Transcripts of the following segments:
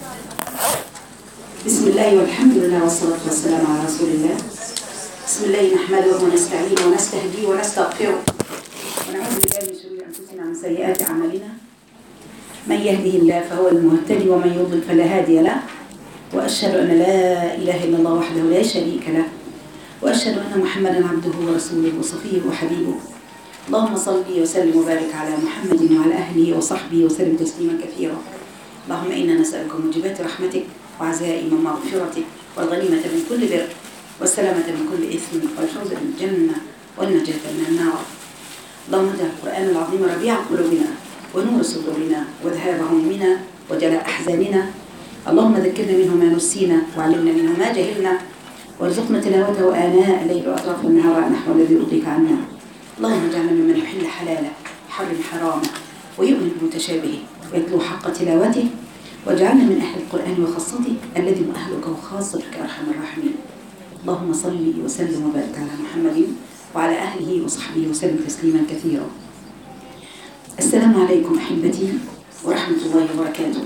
بسم الله والحمد لله والصلاة والسلام على رسول الله بسم الله نحمده ونستعينه ونستهديه ونستغفره ونعوذ بالله من شرور أنفسنا ومن سيئات أعمالنا من يهده الله فهو المهتدي ومن يضلل فلا هادي له وأشهد أن لا إله إلا الله وحده لا شريك له وأشهد أن محمدا عبده ورسوله وصفيه وحبيبه اللهم صل وسلم وبارك على محمد وعلى أهله وصحبه وسلم تسليما كثيرا اللهم إنا نسألك موجبات رحمتك وعزائم مغفرتك والغنيمة من كل بر والسلامة من كل إثم والفوز بالجنة والنجاة من النار اللهم اجعل القرآن العظيم ربيع قلوبنا ونور صدورنا وذهاب همومنا وجلاء أحزاننا اللهم ذكرنا منه ما نسينا وعلمنا منه ما جهلنا وارزقنا تلاوته آناء الليل وأطراف النهار نحو الذي يرضيك عنا اللهم اجعلنا ممن يحل حلاله يحرم حرامه ويؤمن بمتشابهه ويتلو حق تلاوته واجعلنا من أهل القرآن وخاصته الذي هم أهلك وخاصتك يا أرحم الراحمين اللهم صل وسلم وبارك على محمد وعلى أهله وصحبه وسلم تسليما كثيرا السلام عليكم أحبتي ورحمة الله وبركاته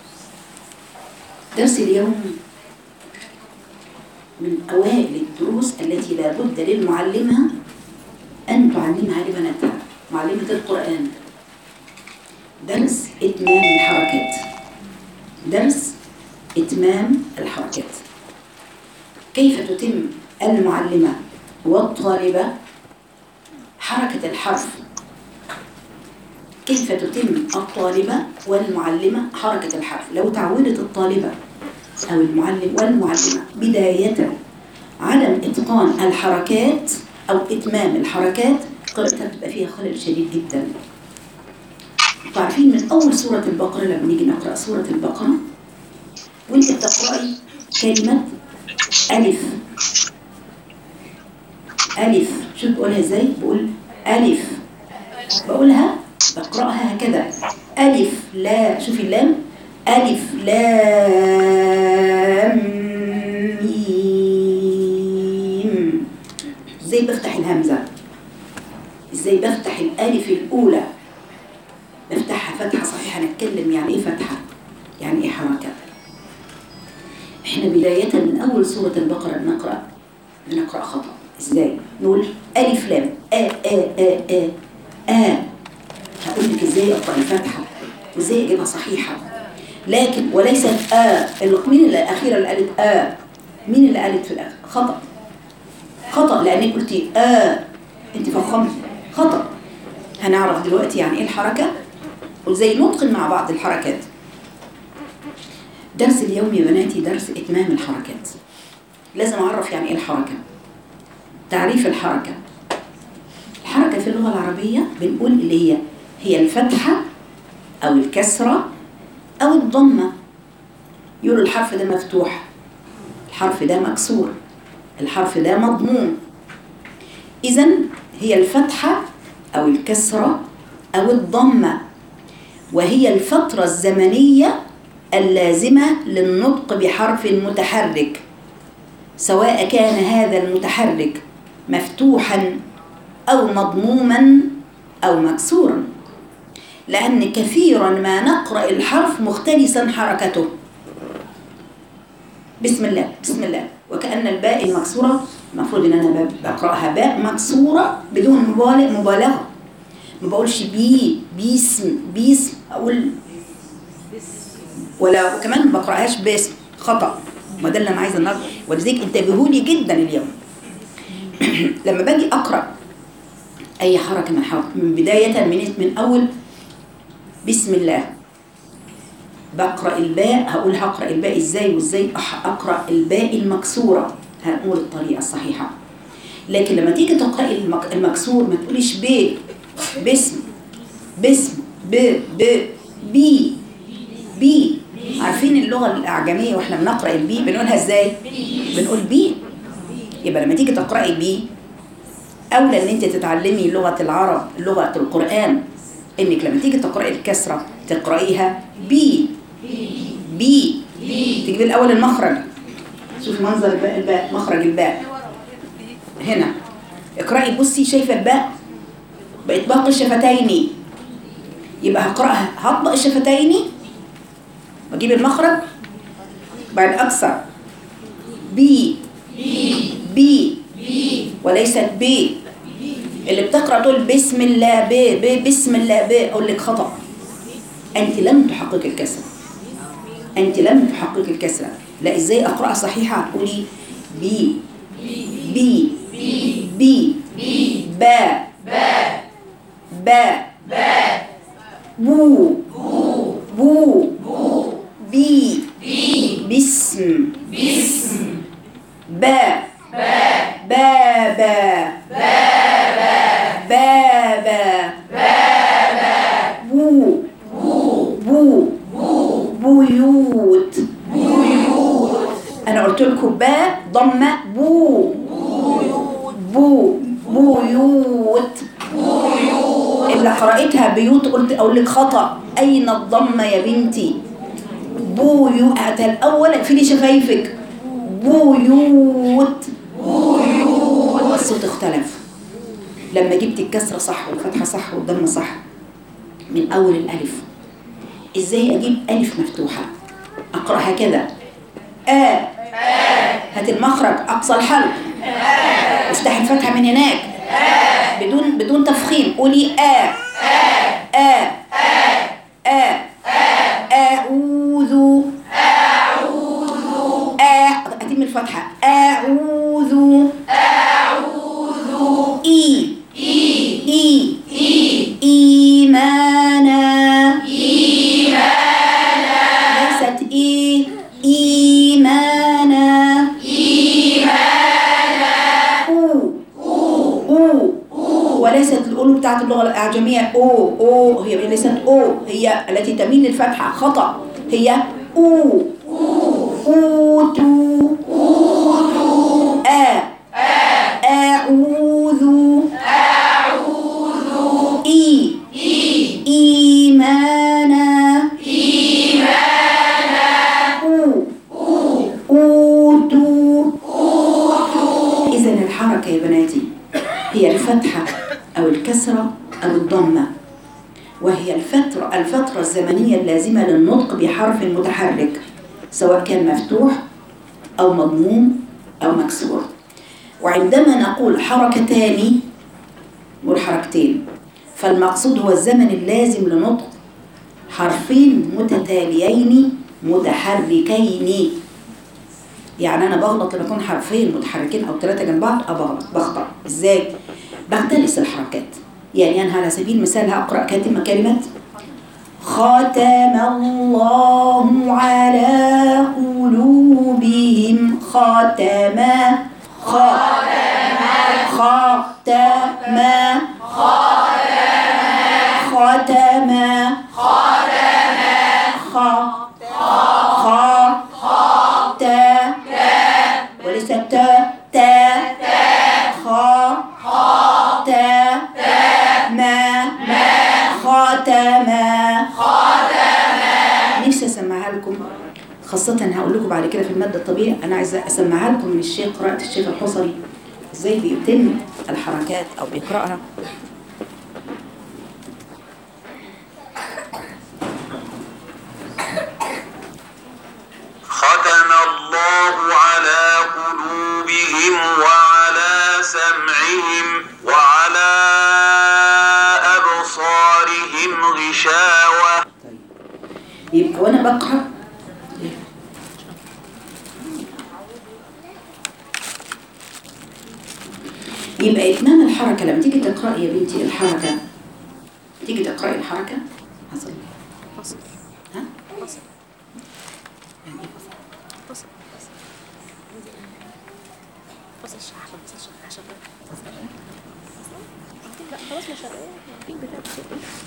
درس اليوم من أوائل الدروس التي لا بد للمعلمة أن تعلمها لبناتها معلمة القرآن درس إتمام الحركات درس إتمام الحركات كيف تتم المعلمة والطالبة حركة الحرف كيف تتم الطالبة والمعلمة حركة الحرف لو تعودت الطالبة أو المعلم والمعلمة بداية عدم إتقان الحركات أو إتمام الحركات قراءتها بتبقى فيها خلل شديد جدا عارفين من أول سورة البقرة لما نيجي نقرأ سورة البقرة وانت بتقرأي كلمة ألف ألف شوف بقولها ازاي بقول ألف بقولها بقرأها هكذا ألف لا شوفي اللام ألف لام ميم ازاي بفتح الهمزة ازاي بفتح الألف الأولى بفتحها فتحة صحيحة نتكلم يعني ايه فتحة يعني ايه حركة احنا بداية من أول سورة البقرة بنقرأ بنقرأ خطأ ازاي نقول ألف لام آ آ آ آ آ هقول لك ازاي أقرأ الفاتحة وازاي أجيبها صحيحة لكن وليست آ مين اللي الأخيرة اللي قالت آ مين اللي قالت في الآخر خطأ خطأ لأنك قلتي آ أنت فخمت خطأ هنعرف دلوقتي يعني إيه الحركة وازاي نتقن مع بعض الحركات درس اليوم يا بناتي درس إتمام الحركات لازم أعرف يعني إيه الحركة تعريف الحركة الحركة في اللغة العربية بنقول اللي هي هي الفتحة أو الكسرة أو الضمة يقولوا الحرف ده مفتوح الحرف ده مكسور الحرف ده مضموم إذا هي الفتحة أو الكسرة أو الضمة وهي الفترة الزمنية اللازمة للنطق بحرف متحرك سواء كان هذا المتحرك مفتوحا أو مضموما أو مكسورا لأن كثيرا ما نقرأ الحرف مختلسا حركته بسم الله بسم الله وكأن الباء المكسورة المفروض ان انا بقراها باء مكسورة بدون مبالغة ما بقولش بي بيسم بيسم اقول ولا وكمان ما بقراهاش باسم خطأ ما ده اللي انا عايزه النهارده ولذلك انتبهوا لي جدا اليوم لما باجي اقرا اي حركه من حركه من بدايه من من اول بسم الله بقرا الباء هقول هقرا الباء ازاي وازاي اقرا الباء المكسوره هنقول الطريقه الصحيحه لكن لما تيجي تقراي المك... المكسور ما تقوليش ب باسم باسم ب ب بي بي عارفين اللغه الاعجميه واحنا بنقرا البي بنقولها ازاي بنقول بي يبقى لما تيجي تقراي بي اولى ان انت تتعلمي لغه العرب لغه القران انك لما تيجي تقراي الكسره تقرايها بي بي تجيبي الاول المخرج شوفي منظر الباء الباء مخرج الباء هنا اقراي بصي شايفه الباء بقت باقي الشفتين يبقى هقراها هطبق الشفتين واجيب المخرج بعد أكثر بي بي وليست بي اللي بتقرأ تقول بسم الله ب ب بسم الله ب أقول لك خطأ أنت لم تحقق الكسرة أنت لم تحقق الكسرة لا إزاي أقرأ صحيحة تقولي بي بي بي با با بو بو بي بسم با بابا بابا بو بو بيوت انا قلت لكم با ضمه بو بو بيوت اللي قرأتها بيوت قلت اقول لك خطأ اين الضمه يا بنتي بويوت الاول في لي شفايفك بيوت بيوت الصوت اختلف لما جبت الكسره صح والفتحه صح والضمه صح من اول الالف ازاي اجيب الف مفتوحه اقرا هكذا آ هات المخرج اقصى الحلق افتح الفتحه من هناك بدون بدون تفخيم قولي آ آ آ أعوذ أعوذ أتم الفتحة أعوذ أعوذ إي إي إي إيمانا إيمانا ليست إي إيمانا إيمانا أو أو وليست الأولو بتاعت اللغة الأعجمية أو أو هي ليست أو هي التي تميل للفتحة خطأ هي أو أوتو أ أعوذ أعوذ إي إيمانا إيمانا أو أوتو إذا الحركة يا بناتي هي الفتحة أو الكسرة أو الضمة وهي الفترة الفترة الزمنية اللازمة للنطق بحرف متحرك سواء كان مفتوح أو مضموم أو مكسور وعندما نقول حركتان والحركتين فالمقصود هو الزمن اللازم لنطق حرفين متتاليين متحركين يعني انا بغلط لما يكون حرفين متحركين او ثلاثه جنب بعض اه بغلط بخطا ازاي بختلس الحركات يعني انا على سبيل المثال هقرا كلمه كلمه ختم الله على قلوبهم ختم ختم ختم ختم ختم خ تا وليس تا تا خا تا ما خاتم نفسي اسمعها لكم خاصة هقول لكم بعد كده في المادة الطبيعية أنا عايزة أسمعها لكم من الشيخ قراءة الشيخ الحصري إزاي بيتم الحركات أو بيقرأها ختم الله على قلوبهم وعلى سمعهم وعلى أبصارهم غشاوة يبقى وأنا بقرأ يبقى إتمام الحركة لما تيجي تقرأي يا بنتي الحركة تيجي تقرأي الحركة حصل فصل ها؟ فصل يعني إيه فصل؟ فصل فصل الشعر فصل الشعر عشان لا خلاص مش هلاقي بتاع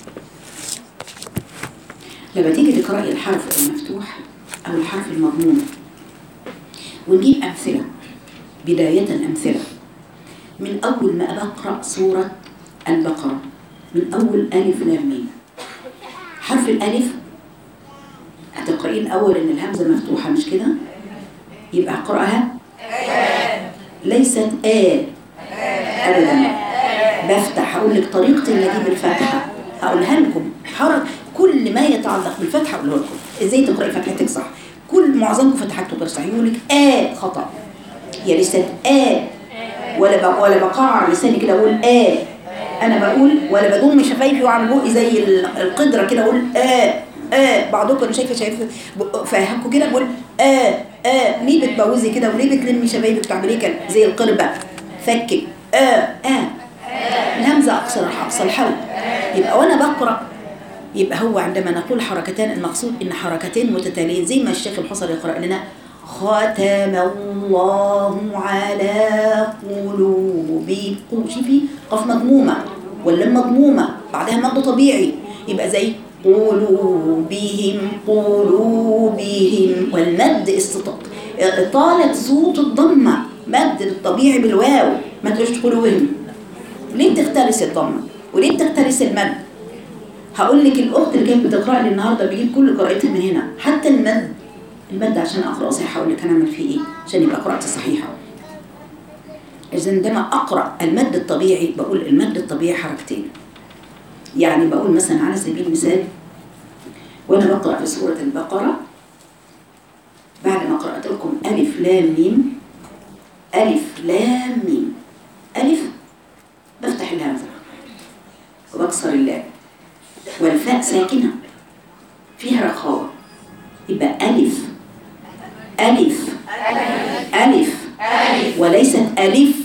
لما تيجي تقرأي الحرف المفتوح أو الحرف المضموم ونجيب أمثلة بداية أمثلة من أول ما بقرأ سورة البقرة من أول ألف لام ميم حرف الألف هتقرأيه الأول إن الهمزة مفتوحة مش كده؟ يبقى أقرأها ليست آ أبدا بفتح هقول لك طريقة اللي أجيب الفتحة هقولها لكم حرك كل ما يتعلق بالفتحة أقوله لكم إزاي تقرأي فتحتك صح كل معظمكم فتحته غير صحيح يقول لك آ خطأ هي لسه آ ولا ب... ولا بقعر لساني كده اقول آ انا بقول ولا بضم شفايفي واعمل بقي زي ال- القدره كده اقول آ آ بعضكم انا شايفه شايفه ب- فاهمكم كده بقول آ آ ليه بتبوزي كده وليه بتلمي شفايفك بتعمليه كده زي القربه فكك آ آ الهمزه اقصر اقصى الحلق يبقى وانا بقرا يبقى هو عندما نقول حركتان المقصود ان حركتين متتاليين زي ما الشيخ الحصري يقرا لنا ختم الله على قلوبكم شوفي قف مضمومه واللام مضمومه بعدها مد طبيعي يبقى زي قلوبهم قلوبهم والمد استطاع إطالة صوت الضمة مد الطبيعي بالواو ما تقولش قلوبهم ليه بتختلس الضمة وليه بتختلس المد هقول لك الاخت اللي كانت بتقرا لي النهارده بجيب كل قراءتها من هنا حتى المد المد عشان اقرا صحيح هقول لك هنعمل فيه ايه عشان يبقى قراءتي صحيحه اذا عندما اقرا المد الطبيعي بقول المد الطبيعي حركتين يعني بقول مثلا على سبيل المثال وانا بقرا في سوره البقره بعد ما قرات لكم الف لام ميم الف لام ميم الف بفتح الهمزه وبكسر اللام والفاء ساكنة فيها رخاوة يبقى ألف ألف ألف وليست ألف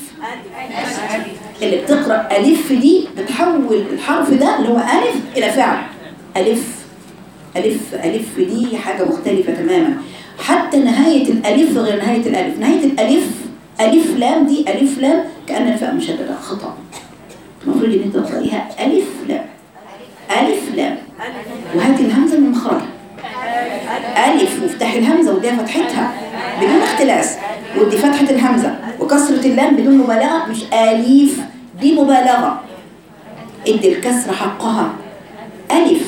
اللي بتقرأ ألف دي بتحول الحرف ده اللي هو ألف إلى فعل ألف ألف ألف دي حاجة مختلفة تماما حتى نهاية الألف غير نهاية الألف نهاية الألف ألف لام دي ألف لام كأن الفاء مشددة خطأ المفروض إن أنت تقرأيها ألف لام ألف لام وهاتي الهمزة من مخرجها ألف وافتحي الهمزة وديها فتحتها بدون اختلاس ودي فتحة الهمزة وكسرة اللام بدون مبالغة مش آليف دي مبالغة ادي الكسر حقها ألف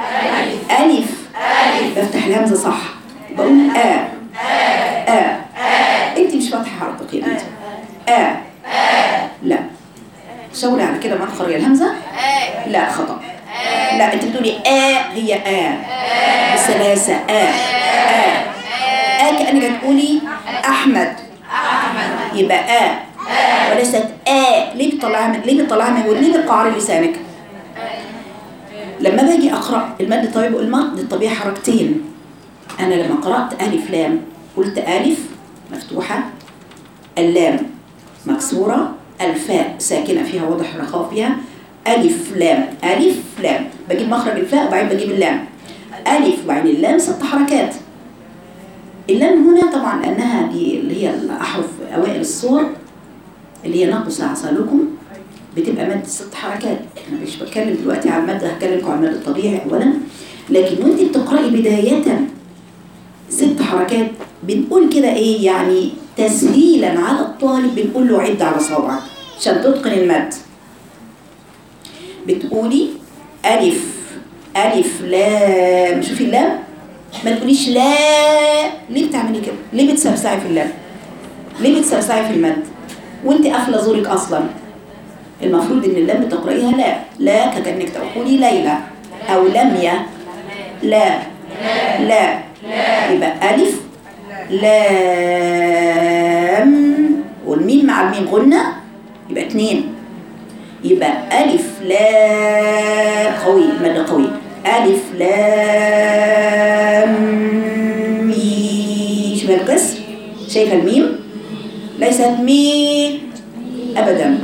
ألف بفتح الهمزة صح بقول آ آ انت مش فاتحة حركة كده انت آ لا شاوري على كده مخرج الهمزة لا خطأ لا انت بتقولي آ هي آ بسلاسة آ آ آ كأنك تقولي أحمد يبقى آ وليست آ ليه بتطلعها من ليه بتطلعها من ليه بتقعري لسانك لما باجي أقرأ المد الطبيعي بقول المد الطبيعي حركتين أنا لما قرأت ألف لام قلت ألف مفتوحة اللام مكسورة الفاء ساكنة فيها واضح الرخاء فيها ألف لام ألف لام بجيب مخرج الفاء وبعدين بجيب اللام ألف وبعدين اللام ست حركات اللام هنا طبعا لأنها دي اللي هي الأحرف أوائل الصور اللي هي نقص عسلكم بتبقى مد ست حركات أنا مش بتكلم دلوقتي على المد هكلمكم على المد الطبيعي أولا لكن وأنت بتقرأي بداية ست حركات بنقول كده إيه يعني تسهيلا على الطالب بنقول له عد على صوابعك عشان تتقن المد بتقولي ألف ألف لام شوفي اللام ما تقوليش لا ليه بتعملي كده ليه بتسرسعي في اللام ليه بتسرسعي في المد وانت قافله زورك اصلا المفروض ان اللام بتقرايها لا لا كانك تقولي ليلى او لميا لا لا يبقى الف لام والميم مع الميم غنه يبقى اتنين يبقى ألف لام قوي المد قوي ألف لام ميم شوف الكسر شايفة الميم ليست ميم أبدا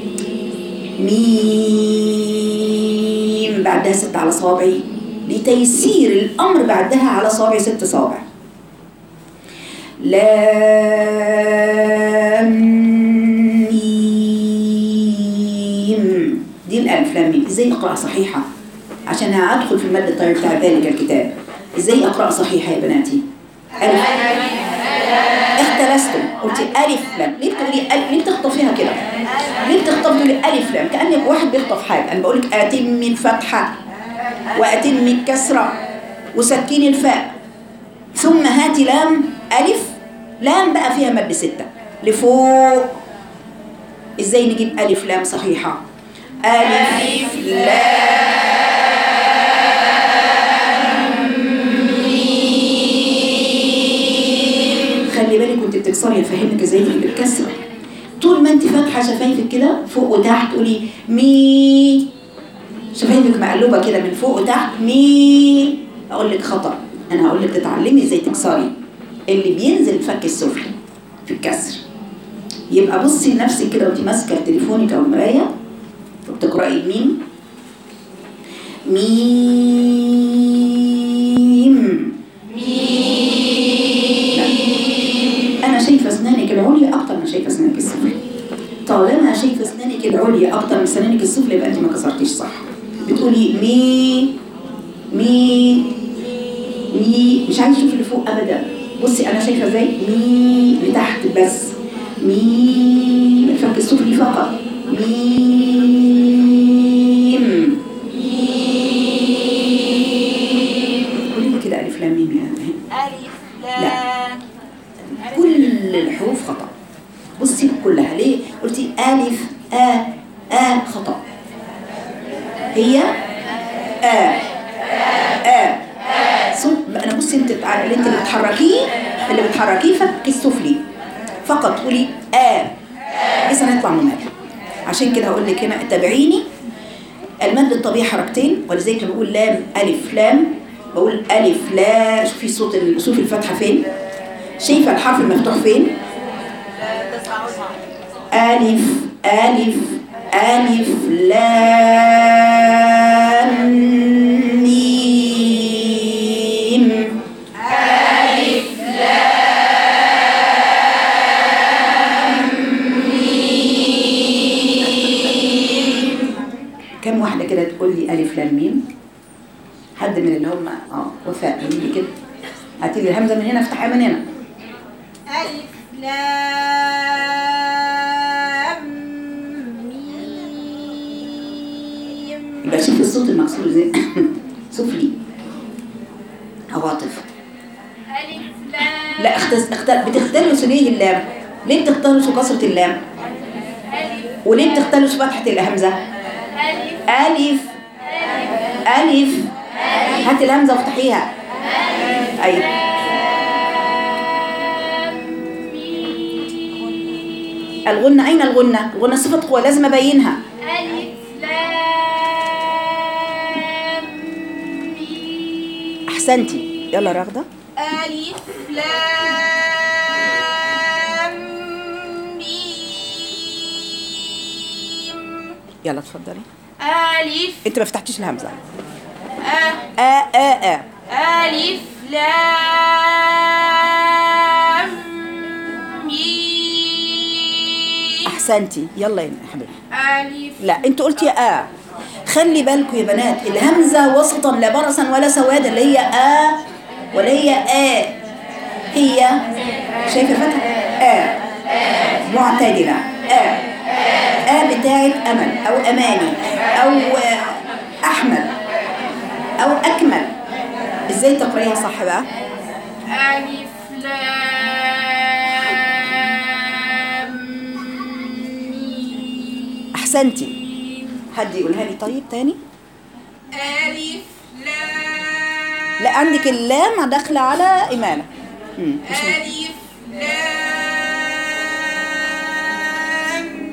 ميم بعدها ست على صابعي لتيسير الأمر بعدها على صابعي ست صابع لام ميم دي الألف لام ميم ازاي اقرأ صحيحة عشان ادخل في المد الطيب بتاع ذلك الكتاب ازاي اقرأ صحيحة يا بناتي ألف اختلستم قلت ألف لام ليه بتقولي ألف ليه بتخطفيها كده ليه بتخطفي تقولي ألف لام كأنك واحد بيخطف حاجة أنا بقول لك أتم الفتحة وأتم الكسرة وسكين الفاء ثم هاتي لام ألف لام بقى فيها مد ستة لفوق ازاي نجيب ألف لام صحيحة ألف لام تكسري هفهمك ازاي تجيب الكسر طول ما انت فاتحه شفايفك كده فوق وتحت تقولي مي شفايفك مقلوبه كده من فوق وتحت مي اقول لك خطا انا هقول لك تتعلمي ازاي تكسري اللي بينزل الفك السفلي في الكسر يبقى بصي لنفسك كده وانت ماسكه تليفونك او المرايه وبتقراي ميم ميم لا. انا شايفه اسنانك العليا اكتر من شايفه اسنانك السفلى طالما شايفه اسنانك العليا اكتر من اسنانك السفلى يبقى انت ما كسرتيش صح بتقولي مي مي مي مش عايز اشوف اللي فوق ابدا بصي انا شايفه ازاي مي لتحت بس مي الفك السفلي فقط ميم قولي لي كده الف لام ميم يا هند. ألف لا. لام كل الحروف خطأ بصي كلها ليه قلتي ألف آ آ خطأ هي آ آ صوت أنا بصي أنت بتع- اللي أنت اللي بتحركيه اللي بتحركيه فك السفلي فقط قولي آ إذا هيطلع ممل عشان كده هقول لك هنا تابعيني المد الطبيعي حركتين ولذلك لما بقول لام ألف لام بقول ألف لا شوفي صوت ال- شوفي الفتحة فين شايفة الحرف المفتوح فين ألف ألف ألف لام ميم كم واحدة كده تقول لي ألف لام ميم حد من اللي هم اه وفاء قولي لي كده هاتي لي الهمزة من هنا افتحها من هنا ألف لام ميم يبقى شوف الصوت المكسور زي سفلي عواطف ألف لام لا اختس اختل بتختلسوا ليه اللام ليه بتختلسوا كسرة اللام وليه بتختلسوا فتحة الهمزة ألف ألف هاتي الهمزة وافتحيها أيوة الغنة أين الغنة؟ الغنة صفة قوة لازم أبينها ألف لام ميم أحسنتي يلا راغدة ألف لام ميم يلا اتفضلي ألف أنت ما فتحتيش الهمزة أ آ آ آ ألف لام ميم أحسنتي يلا يا حبيبي ألف لا انت قلت يا آ خلي بالكم يا بنات الهمزة وسطا لا برصا ولا سوادا اللي هي آ ولا هي آ هي شايفة فتحة آ معتدلة آ آ بتاعت أمل أو أماني أو آه، أحمد أو أكمل إزاي تقرأيها صح بقى؟ ألف لام ميم أحسنتي حد يقولها لي طيب تاني؟ ألف لام لا عندك اللام داخلة على إمالة مم، مش م- ألف لام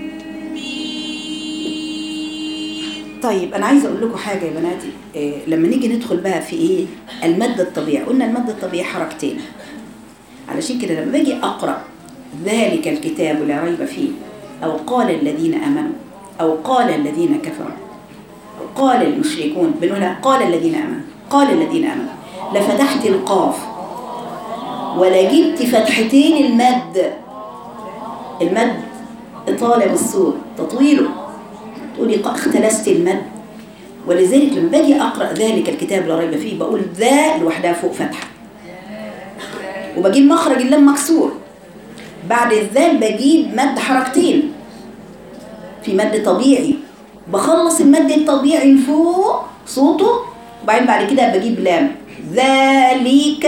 ميم طيب انا عايزه اقول لكم حاجه يا بناتي إيه لما نيجي ندخل بقى في ايه المد الطبيعي قلنا المد الطبيعي حركتين علشان كده لما باجي اقرا ذلك الكتاب لا ريب فيه او قال الذين امنوا او قال الذين كفروا او قال المشركون بنقولها قال الذين امنوا قال الذين امنوا لفتحت القاف ولا جبت فتحتين المد المد اطاله بالصوت تطويله تقولي ق- اختلست المد ولذلك لما باجي اقرا ذلك الكتاب لا ريب فيه بقول ذا لوحدها فوق فتحه وبجيب مخرج اللام مكسور بعد الذال بجيب مد حركتين في مد طبيعي بخلص المد الطبيعي لفوق صوته وبعدين بعد كده بجيب لام ذلك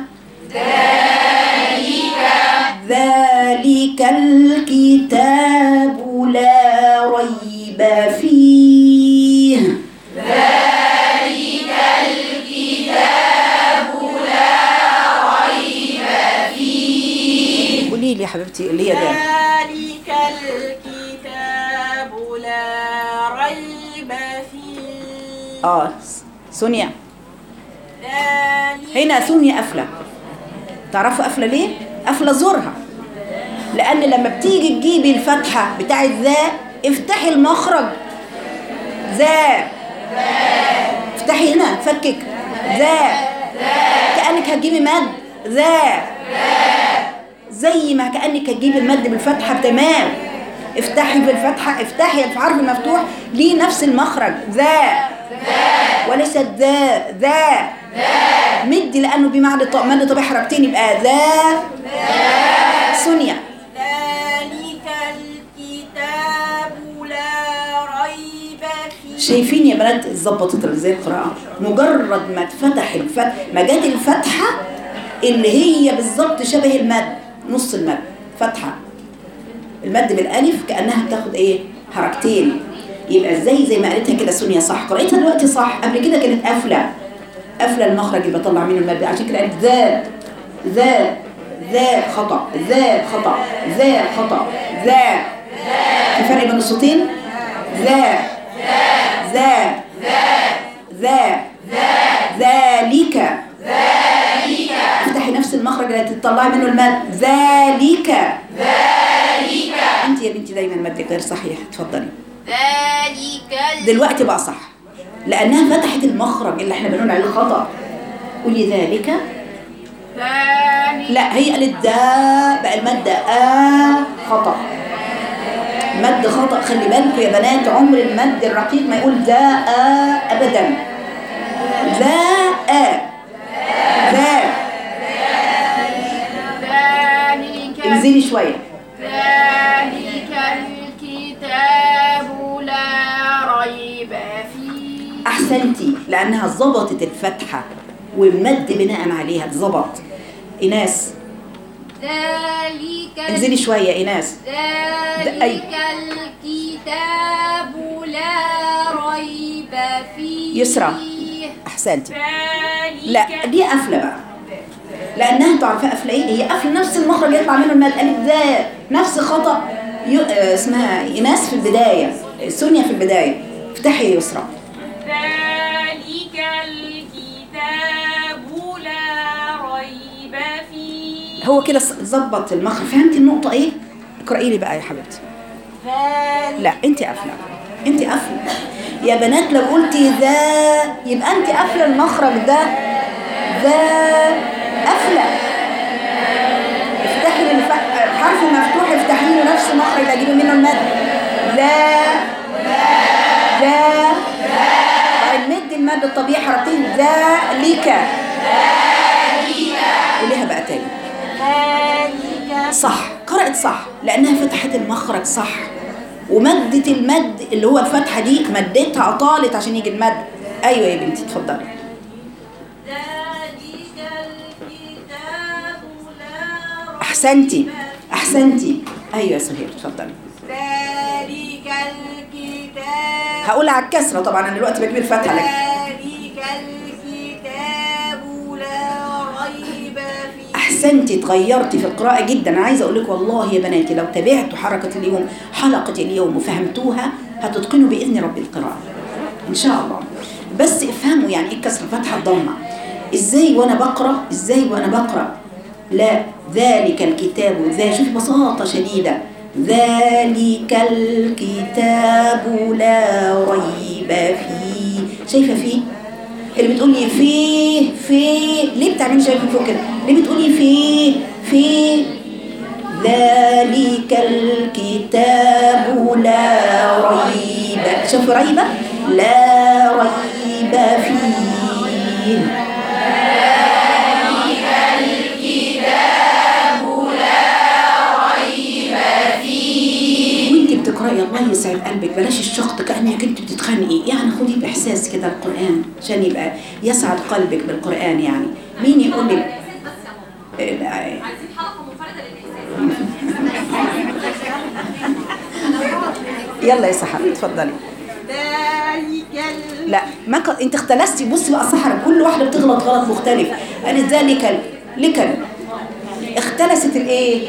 ذلك الكتاب لا ريب فيه قولي لي يا حبيبتي اللي هي ده ذلك الكتاب لا ريب فيه اه سونيا ذلك هنا سونيا قافله تعرفوا قافله ليه قافله زورها لان لما بتيجي تجيبي الفتحه بتاعت ذا افتحي المخرج ذا افتحي هنا فكك ذا كانك هتجيبي مد ذا زي ما كانك هتجيبي المد بالفتحه تمام افتحي بالفتحه افتحي الحرف المفتوح ليه نفس المخرج ذا وليس ذا ذا مدي لانه بمعنى ط- مد طبيعي حركتين يبقى ذا سونيا ذلك الكتاب لا ريب فيه شايفين يا بنات ظبطت ازاي القراءة مجرد ما اتفتح الفتح ما جت الفتحة اللي هي بالظبط شبه المد نص المد فتحة المد بالالف كانها بتاخد ايه حركتين يبقى ازاي زي ما قالتها كده سونيا صح قرأتها دلوقتي صح قبل كده كانت قافله قافله المخرج اللي بطلع منه المد عشان كده قالت ذا ذا ذا خطأ ذا خطأ ذا خطأ ذا في فرق بين الصوتين ذا ذا ذا ذلك افتحي نفس المخرج اللي تطلعي منه المد ذلك ذلك انت يا بنتي دايما مدك غير صحيح اتفضلي ذلك دلوقتي بقى صح لانها فتحت المخرج اللي احنا بنقول عليه خطا قولي ذلك ذلك لا هي قالت دا بقى المادة آ خطأ مد خطأ خلي بالكم يا بنات عمر المد الرقيق ما يقول دا آ أبدا ذا آ ذا ذلك انزلي شوية ذلك الكتاب لا ريب فيه أحسنتي لأنها ظبطت الفتحة والمد بناء عليها اتظبط إناس ذلك انزلي شوية إناس ذلك الكتاب لا ريب فيه يسرى. أحسنتي ذلك لا دي قفله بقى لانها انتوا عارفه قفله ايه هي قفله نفس المخرج يطلع منه المد قالت ذا نفس خطا ي... آه، اسمها ايناس في البدايه سونيا في البدايه افتحي يا يسرى ذلك الكتاب لا ريب فيه هو كده ظ- ظبط المخرج فهمتي النقطه ايه اقراي لي بقى يا حبيبتي ذلك لا انت قافله انت قافله يا بنات لو قلتي ذا يبقى انت قافله المخرج ده ذا قافله افتحي الف- الحرف المفتوح افتحي له نفس المخرج اللي هجيبه منه المد ذا ذا بعد مد المد الطبيعي حركتين ذلك قوليها بقى تاني ذلك صح قرأت صح لأنها فتحت المخرج صح ومدت المد اللي هو الفتحة دي مدتها طالت عشان يجي المد أيوة يا بنتي اتفضلي ذلك الكتاب لا أحسنتي أحسنتي أيوة يا سهير اتفضلي ذلك الكتاب هقول على الكسرة طبعا أنا دلوقتي بجيب الفتحة لك ذلك الكتاب لا ريب فيه أحسنتي اتغيرتي في القراءة جدا أنا عايزة أقول لك والله يا بناتي لو تابعتوا حركة اليوم حلقة اليوم وفهمتوها هتتقنوا بإذن رب القراءة إن شاء الله بس افهموا يعني إيه كسر فتحة الضمة إزاي وأنا بقرأ إزاي وأنا بقرأ لا ذلك الكتاب ذا شوف بساطة شديدة ذلك الكتاب لا ريب فيه شايفة فيه اللي بتقولي فيه فيه ليه بتعملي شايفة فوق كده ليه بتقولي فيه فيه ذلك الكتاب لا ريب شوف ريبة لا ريب فيه وانت بتقراي الله يسعد قلبك بلاش الشخط كانك انت بتتخانقي يعني خدي باحساس كده القران عشان يبقى يسعد قلبك بالقران يعني مين يقول لي إيه، لا، يلا يا سحر اتفضلي ذلك ال- لا ما ك... انت اختلستي بصي بقى سحر كل واحده بتغلط غلط مختلف قالت ذلك ال- لك ال- اختلست الايه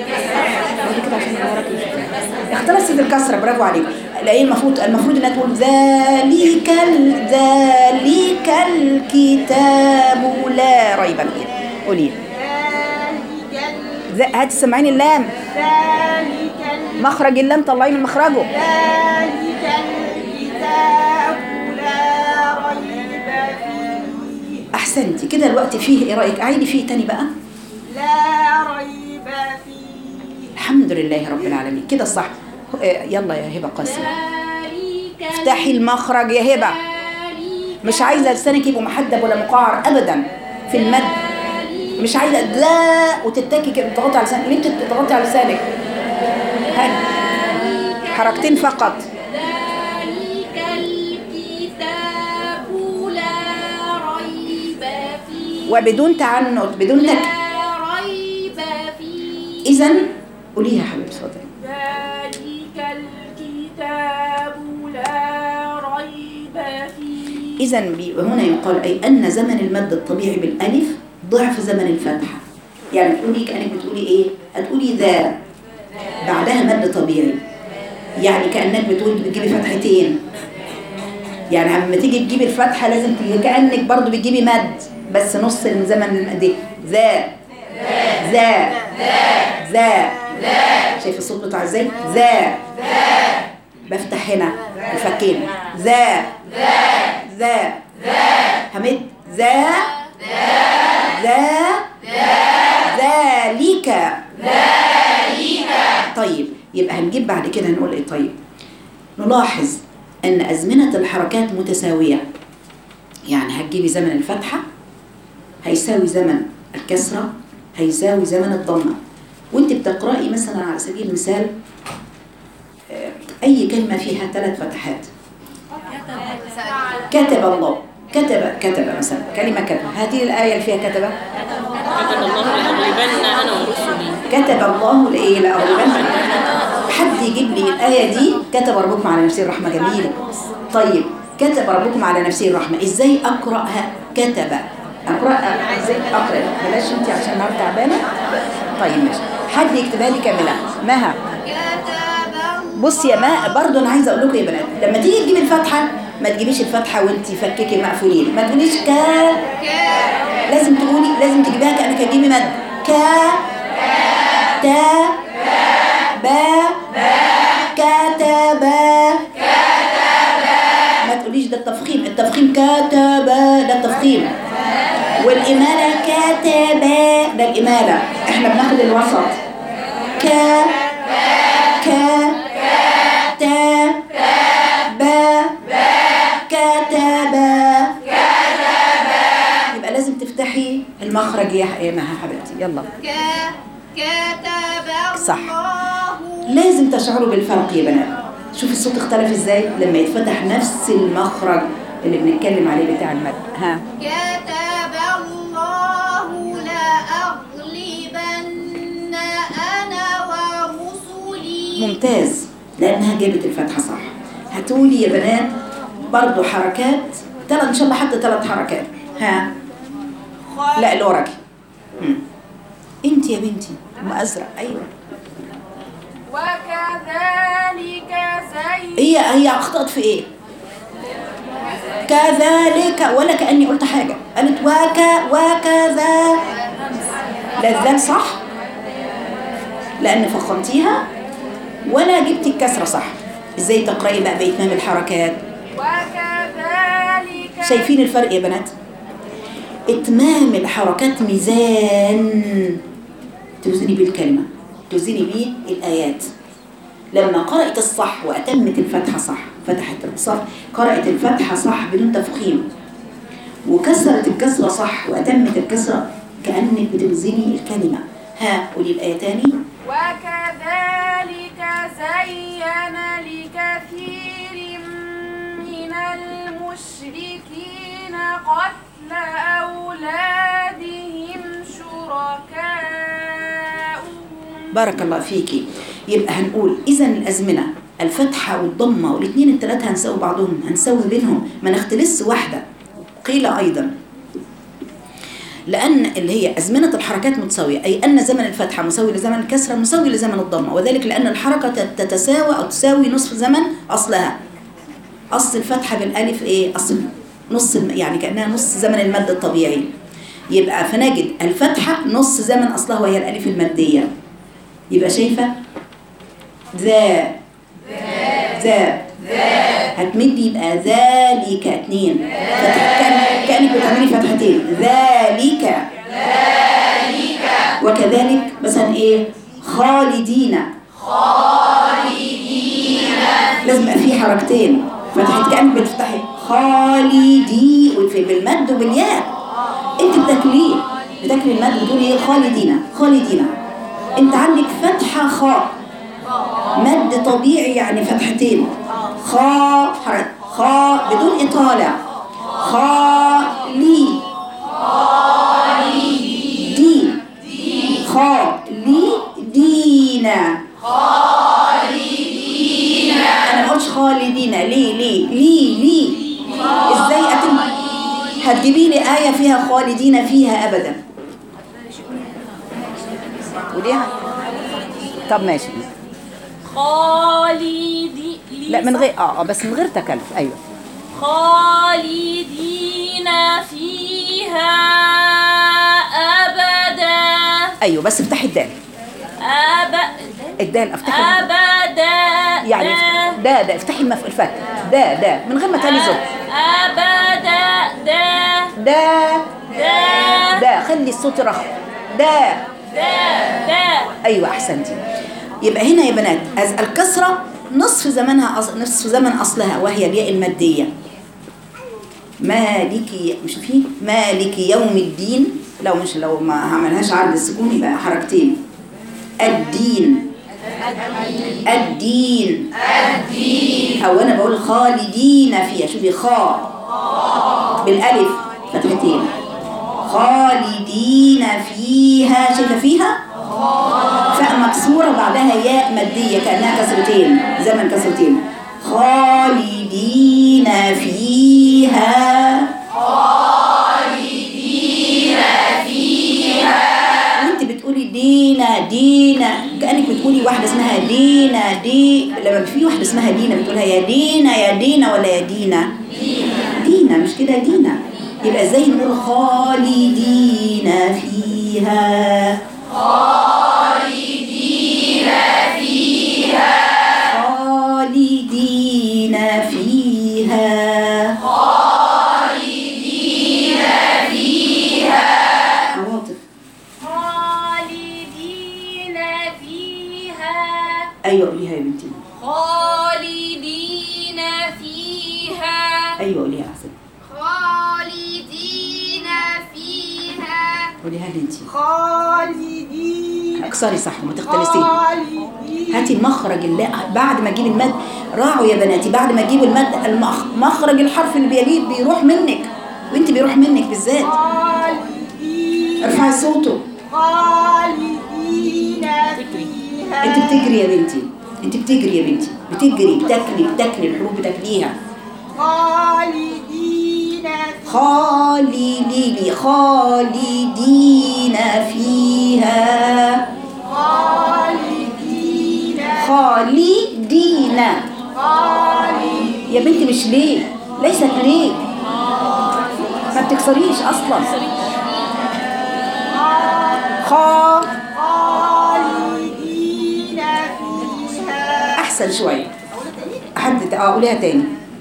اختلست الكسره برافو عليك الايه المفروض المفروض انها تقول ذلك ال- ذلك الكتاب لا ريب فيه قولي ذلك ال- ذ- هاتي سمعيني اللام ذلك ال- مخرج اللام طلعيه من مخرجه ذلك الكتاب لا ريب فيه احسنتي كده الوقت فيه ايه رايك اعيدي فيه تاني بقى لا ريب فيه الحمد لله رب العالمين كده صح آه، يلا يا هبه قاسم ذلك افتحي المخرج يا هبه مش عايزه لسانك يبقى محدب ولا مقعر ابدا في المد مش عايزه لا وتتكي كده تضغطي على لسانك ليه بتضغطي على لسانك هات حركتين فقط ذلك الكتاب لا ريب فيه وبدون تعنت بدون تك لا ريب فيه اذا قوليها يا حبيبتي اتفضلي ذلك الكتاب لا ريب فيه اذا هنا يقال اي ان زمن المد الطبيعي بالالف ضعف زمن الفتحه يعني تقولي كانك بتقولي ايه هتقولي ذا بعدها مد طبيعي يعني كانك بتقولي بتجيبي فتحتين يعني لما تيجي تجيبي الفتحه لازم تيجي كانك برضو بتجيبي مد بس نص الزمن دي ذا ذا ذا شايف الصوت بتاع ازاي ذا بفتح هنا الفكين ذا ذا حميد ذا ذا ذلك طيب يبقى هنجيب بعد كده هنقول ايه طيب نلاحظ ان ازمنه الحركات متساويه يعني هتجيبي زمن الفتحه هيساوي زمن الكسره هيساوي زمن الضمه وانت بتقراي مثلا على سبيل المثال آه، اي كلمه فيها ثلاث فتحات كتب الله كتب كتب مثلا كلمه كتب هذه الايه اللي فيها كتب كتب الله لأغلبن أنا ورسلي كتب الله لايه لاغلبن حد يجيب لي الايه دي كتب ربكم على نفسه الرحمه جميله طيب كتب ربكم على نفسه الرحمه ازاي اقراها كتب اقراها ازاي اقرا بلاش انت عشان النهارده تعبانه طيب ماشي حد يكتبها لي كامله مها بصي يا ماء برضه انا عايزه اقول لكم يا بنات لما تيجي تجيبي الفتحه ما تجيبيش الفتحه وانت فككي مقفولين ما تقوليش كا لازم تقولي لازم تجيبيها كانك هتجيبي مد كا تا با كتب ما تقوليش ده التفخيم التفخيم كتب ده التفخيم والإمالة كتب ده الإمالة احنا بناخد الوسط ك ك تا با كتب يبقى لازم تفتحي المخرج يا يا مها حبيبتي يلا كتب صح. الله لازم تشعروا بالفرق يا بنات شوف الصوت اختلف ازاي لما يتفتح نفس المخرج اللي بنتكلم عليه بتاع المد ها كتب الله لأغلبن أنا ورسلي ممتاز لانها جابت الفتحه صح هتقولي يا بنات برضو حركات ثلاث ان شاء الله حتى ثلاث حركات ها لا اللي وراكي مم. انت يا بنتي ام ازرق ايوه وكذلك زي هي هي اخطات في ايه كذلك ولا كاني قلت حاجه قالت وك وكذا لا الذال صح لان فخمتيها ولا جبتي الكسره صح ازاي تقراي بقى باتمام الحركات وكذلك شايفين الفرق يا بنات اتمام الحركات ميزان توزني بيه الكلمه توزني بيه الايات لما قرأت الصح وأتمت الفتحة صح فتحت الصح قرأت الفتحة صح بدون تفخيم وكسرت الكسرة صح وأتمت الكسرة كأنك بتوزني الكلمة ها قولي الآية تاني وكذلك زين لكثير من المشركين قتل أولادهم شركاؤهم بارك الله فيكي يبقى هنقول إذا الأزمنة الفتحة والضمة والاثنين الثلاثة هنساوي بعضهم هنساوي بينهم ما نختلس واحدة قيل أيضا لأن اللي هي أزمنة الحركات متساوية أي أن زمن الفتحة مساوي لزمن الكسرة مساوي لزمن الضمة وذلك لأن الحركة تت- تتساوى أو تساوي نصف زمن أصلها أصل الفتحة بالألف إيه؟ أصل نص الم- يعني كأنها نص زمن المد الطبيعي يبقى فنجد الفتحة نص زمن أصلها وهي الألف المادية يبقى شايفة ذا ذا هتمد يبقى ذلك اتنين فتح كأن- كأنك بتعملي فتحتين ذلك وكذلك مثلا ايه خالدين لازم يبقى في حركتين فتحت كأنك بتفتحي خالدي وفي- بالمد وبالياء انت بتاكليه بتاكلي المد بتقولي ايه خالدين خالدين انت عندك فتحه خاء مد طبيعي يعني فتحتين خا حرف خا بدون إطالة خالي دي خالي دينا أنا ما قلتش خالدين ليه ليه ليه ليه إزاي أتم هتجيبي لي آية فيها خالدين فيها أبدا وليها طب ماشي خالدي لا من غير اه آه، بس من غير تكلف ايوه خالدين فيها أبدا ايوه بس افتحي الدال أبدا الدال افتحي أبدا يعني ده ده افتحي المف... الفتح ده ده من غير ما تعملي زر أبدا دا ده دا ده خلي الصوت رخو ده دا دا ايوه احسنتي يبقى هنا يا بنات أز الكسره نصف زمنها أص... نصف زمن اصلها وهي الياء الماديه مالك مش في مالك يوم الدين لو مش لو ما عملهاش عرض السكون يبقى حركتين الدين الدين الدين او انا بقول خالدين فيها شوفي خا بالالف فتحتين خالدين فيها شايفه فيها فاء مكسوره بعدها ياء ماديه كانها كسرتين زمن كسرتين خالدين فيها وانت بتقولي دينا دينا كانك بتقولي واحده اسمها دينا دي لما في واحده اسمها دينا بتقولها يا دينا يا دينا ولا يا دينا دينا مش كده دينا يبقى ازاي نقول خالدين فيها خالدين فيها خالدين فيها عواطف خالدين فيها ايوه قوليها يا بنتي خالدين فيها ايوه قوليها احسن خالدين فيها قوليها لي انت خالدين اكسري صح وما تختلسيش خالدين هاتي مخرج اللا بعد ما تجيب المد راعوا يا بناتي بعد ما تجيب المد المخ... مخرج الحرف اللي بيليه بيروح منك وانت بيروح منك بالذات خالدين ارفعي صوته خالدين فيها انت بتجري يا بنتي انت بتجري يا بنتي بتجري بتاكلي بتاكلي الحروف بتاكليها خالدين خالدين خالدين فيها خالدين خالدين خالدين يا بنتي مش ليه ليست ليه ما بتكسريش اصلا خا خالدين فيها احسن شويه حد اه قوليها تاني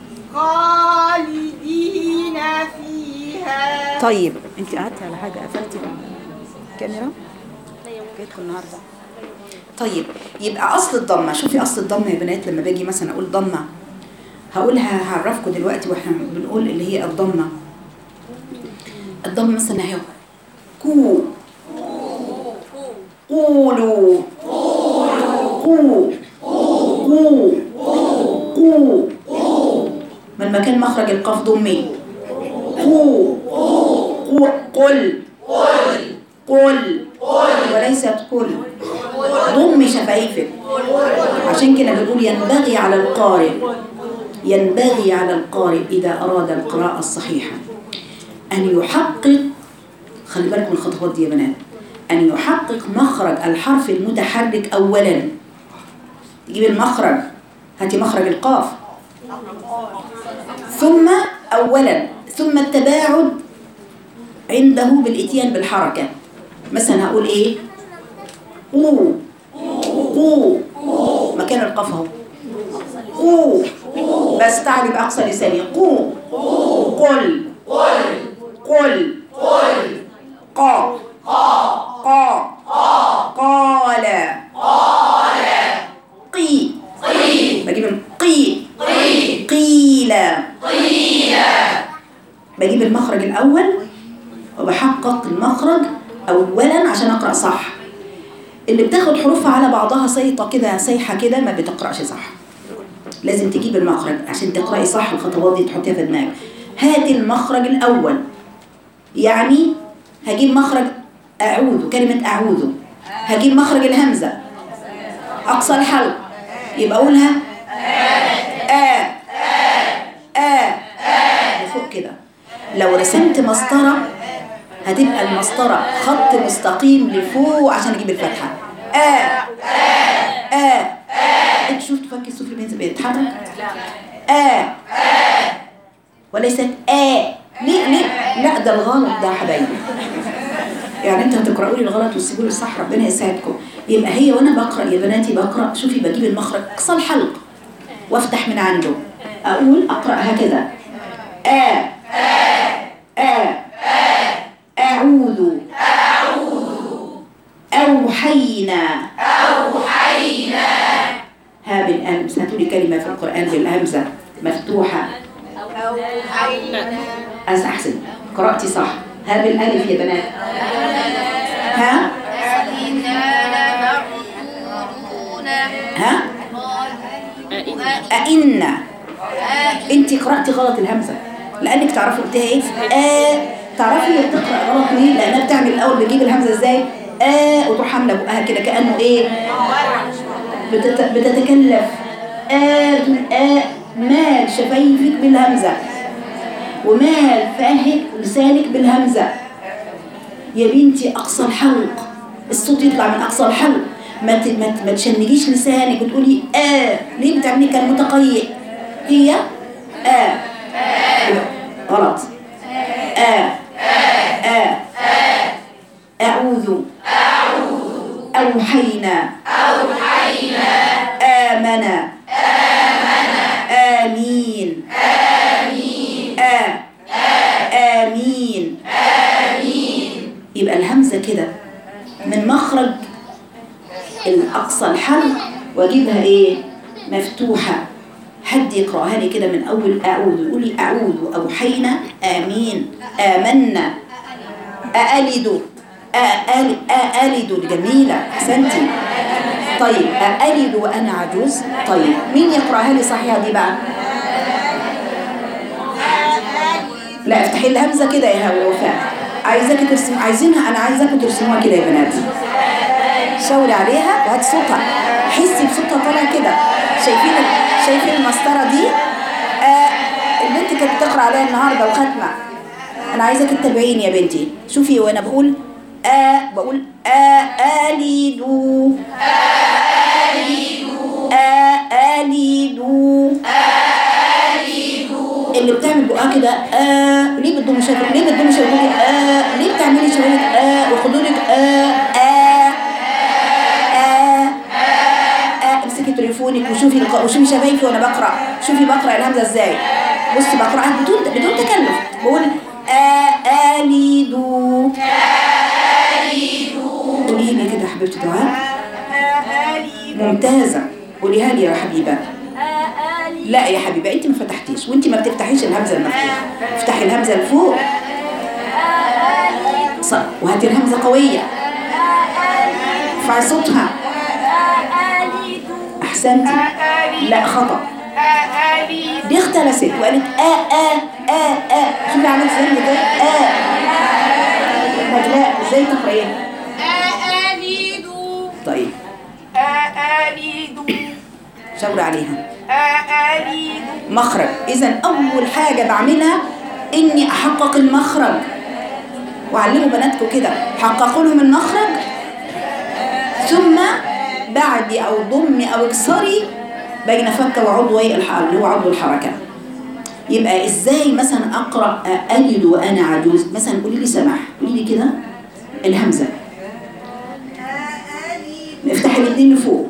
خالدين فيها طيب انت قعدتي على حاجه قفلتي الكاميرا جايتكم النهارده طيب يبقى اصل الضمه شوفي اصل الضمه يا بنات لما باجي مثلا اقول ضمه هقولها هعرفكم دلوقتي واحنا بنقول اللي هي الضمه الضمه مثلا اهي كو قولوا قو قو قو من مكان مخرج القاف ضمي قو قو قل قل وليست قل ضم شفايفك عشان كده بنقول ينبغي على القارئ ينبغي على القارئ إذا أراد القراءة الصحيحة أن يحقق خلي بالك من الخطوات دي يا بنات أن يحقق مخرج الحرف المتحرك أولا تجيب المخرج هاتي مخرج القاف ثم أولا ثم التباعد عنده بالإتيان بالحركة مثلا هقول إيه قو قو مكان القاف اهو قو بس تعالي بأقصى لساني قو قل قل قا قا قال قي بجيب ال- قي قيل بجيب المخرج الأول وبحقق المخرج أولا عشان أقرأ صح اللي بتاخد حروفها على بعضها سيطة كده سايحة كده ما بتقرأش صح لازم تجيب المخرج عشان تقرأي صح الخطوات دي تحطيها في دماغك هات المخرج الأول يعني هجيب مخرج أعوذ كلمة أعوذ هجيب مخرج الهمزة أقصى الحلق يبقى أقولها آ آ لفوق كده لو رسمت مسطرة هتبقى المسطرة خط مستقيم لفوق عشان اجيب الفتحة آ آ انت شوف تفكي السفلي بينزل بيتحرك آ وليست آ ليه ليه لا ده الغلط ده يا حبايبي يعني انتوا هتقرأوا لي الغلط وتسيبوا لي الصح ربنا يساعدكم يبقى هي وانا بقرأ يا بناتي بقرأ شوفي بجيب المخرج اقصى الحلق وافتح من عنده اقول اقرأ هكذا آ آ أعوذ أوحينا أوحينا ها بالأمس هاتوا لي كلمة في القرآن بالهمزة مفتوحة أز أحسن قرأتي صح ها بالألف يا بنات ها ها أئن أنت قرأتي غلط الهمزة لأنك تعرفي قلتها إيه آه تعرفي هي بتقرأ غلط ليه لأنها بتعمل الأول بتجيب الهمزة إزاي آه وتروح عاملة بقها كده كأنه إيه بتت... بتتكلف آه تقول آه مال شفايفك بالهمزة ومال فاهك لسانك بالهمزة يا بنتي أقصى الحلق الصوت يطلع من أقصى الحلق ما ت... ما, ت... ما تشنجيش لسانك وتقولي آه ليه بتعملي كان متقيء هي آه غلط آه آه أعوذ أوحينا آمن آمين آه آمين يبقى الهمزة كده من مخرج الأقصى الحلق وأجيبها إيه مفتوحة حد يقرأها لي كده من أول أعوذ يقول لي أعوذ أوحينا آمين آمنا أألد أأل أألد جميلة أحسنتي طيب أألد وأنا عجوز طيب مين يقرأها لي صحيحة دي بقى لا افتحي الهمزة كده يا هوا وفاء عايزاكي ترسم عايزينها أنا عايزاكم ترسموها كده يا بنات شاوري عليها وهات صوتها حسي بصوتها طالع كده شايفين شايفين المسطره دي آه البنت كانت بتقرا عليها النهارده وختمه انا عايزاك تتابعيني يا بنتي شوفي وانا بقول آه بقول آه آليدو آه آليدو اللي بتعمل بقها كده آه ليه بتضم شفايفك ليه بتضم شفايفك آه ليه بتعملي شفايفك آه وخدودك آه آه آه آه امسكي تليفونك وشوفي الق- وشوفي شفايفي وانا بقرا شوفي بقرا الهمزه ازاي بصي بقراها بدون بدون تكلف بقول آه آليدو قولي لي كده يا حبيبتي دعاء ممتازه قوليها لي يا حبيبه لا يا حبيبه انت ما فتحتيش وانت ما بتفتحيش الهمزه المفتوحه افتحي الهمزه لفوق صح وهاتي الهمزه قويه ارفعي صوتها احسنتي لا خطا دي اختلست وقالت آ آ آ آ شوفي عملت ازاي اللي جاي آ طب لا ازاي تقرأيها أألد طيب أألد شاور عليها أألد مخرج اذا اول حاجة بعملها اني احقق المخرج وعلموا بناتكم كده حققوا لهم المخرج ثم بعد او ضم او اكسري بين فك وعضوي الح- اللي هو عضو الحركه يبقى ازاي مثلا اقرا اجد وانا عجوز مثلا قولي لي سماح قولي لي كده الهمزه افتحي الاثنين لفوق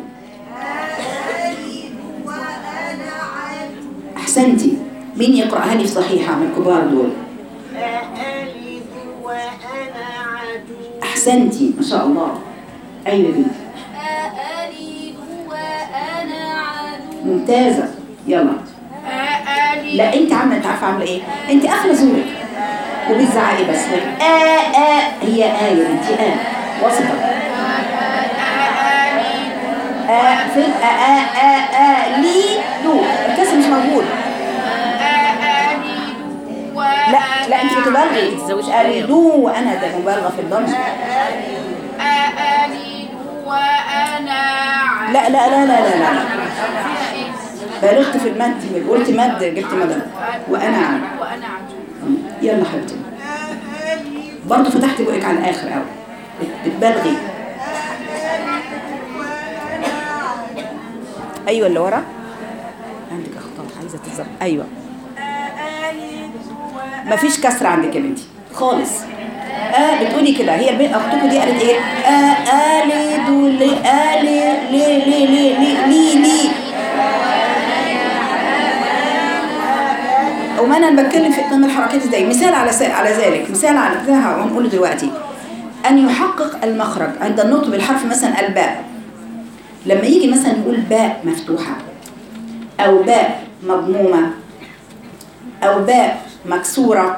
احسنتي مين يقراها لي صحيحه من الكبار دول أألد وأنا عجوز احسنتي ما شاء الله ايوه يا بنتي أألد وأنا عجوز ممتازه يلا أألد لا انت عامله انت عارفه عامله ايه انت قافله زورك وبتزعقي بس آ آ هي آ يا بنتي آ وسطة آ فين آ آ آ آ لي دو الكسر مش موجود أألد لا لا انت بتبالغي تتزوجي قالي شوية. دو وانا ده مبالغه في الضم أألد وأنا عجوز لا لا لا لا لا لا بالغت في المد قلت مد جبت مد وانا عارف. وأنا عجوز يلا حبيبتي برضه فتحت بقك على الاخر قوي بتبالغي ايوه اللي ورا عندك اخطاء عايزه تظبط ايوه مفيش كسر عندك يا بنتي خالص آه بتقولي كده هي البنت اختكم دي قالت ايه آه آلي دولي آلي لي لي لي لي لي لي وما انا بتكلم في اتمام الحركات ازاي مثال على سا... على ذلك مثال على ده هنقوله دلوقتي ان يحقق المخرج عند النطق بالحرف مثلا الباء لما يجي مثلا يقول باء مفتوحه او باء مضمومه او باء مكسوره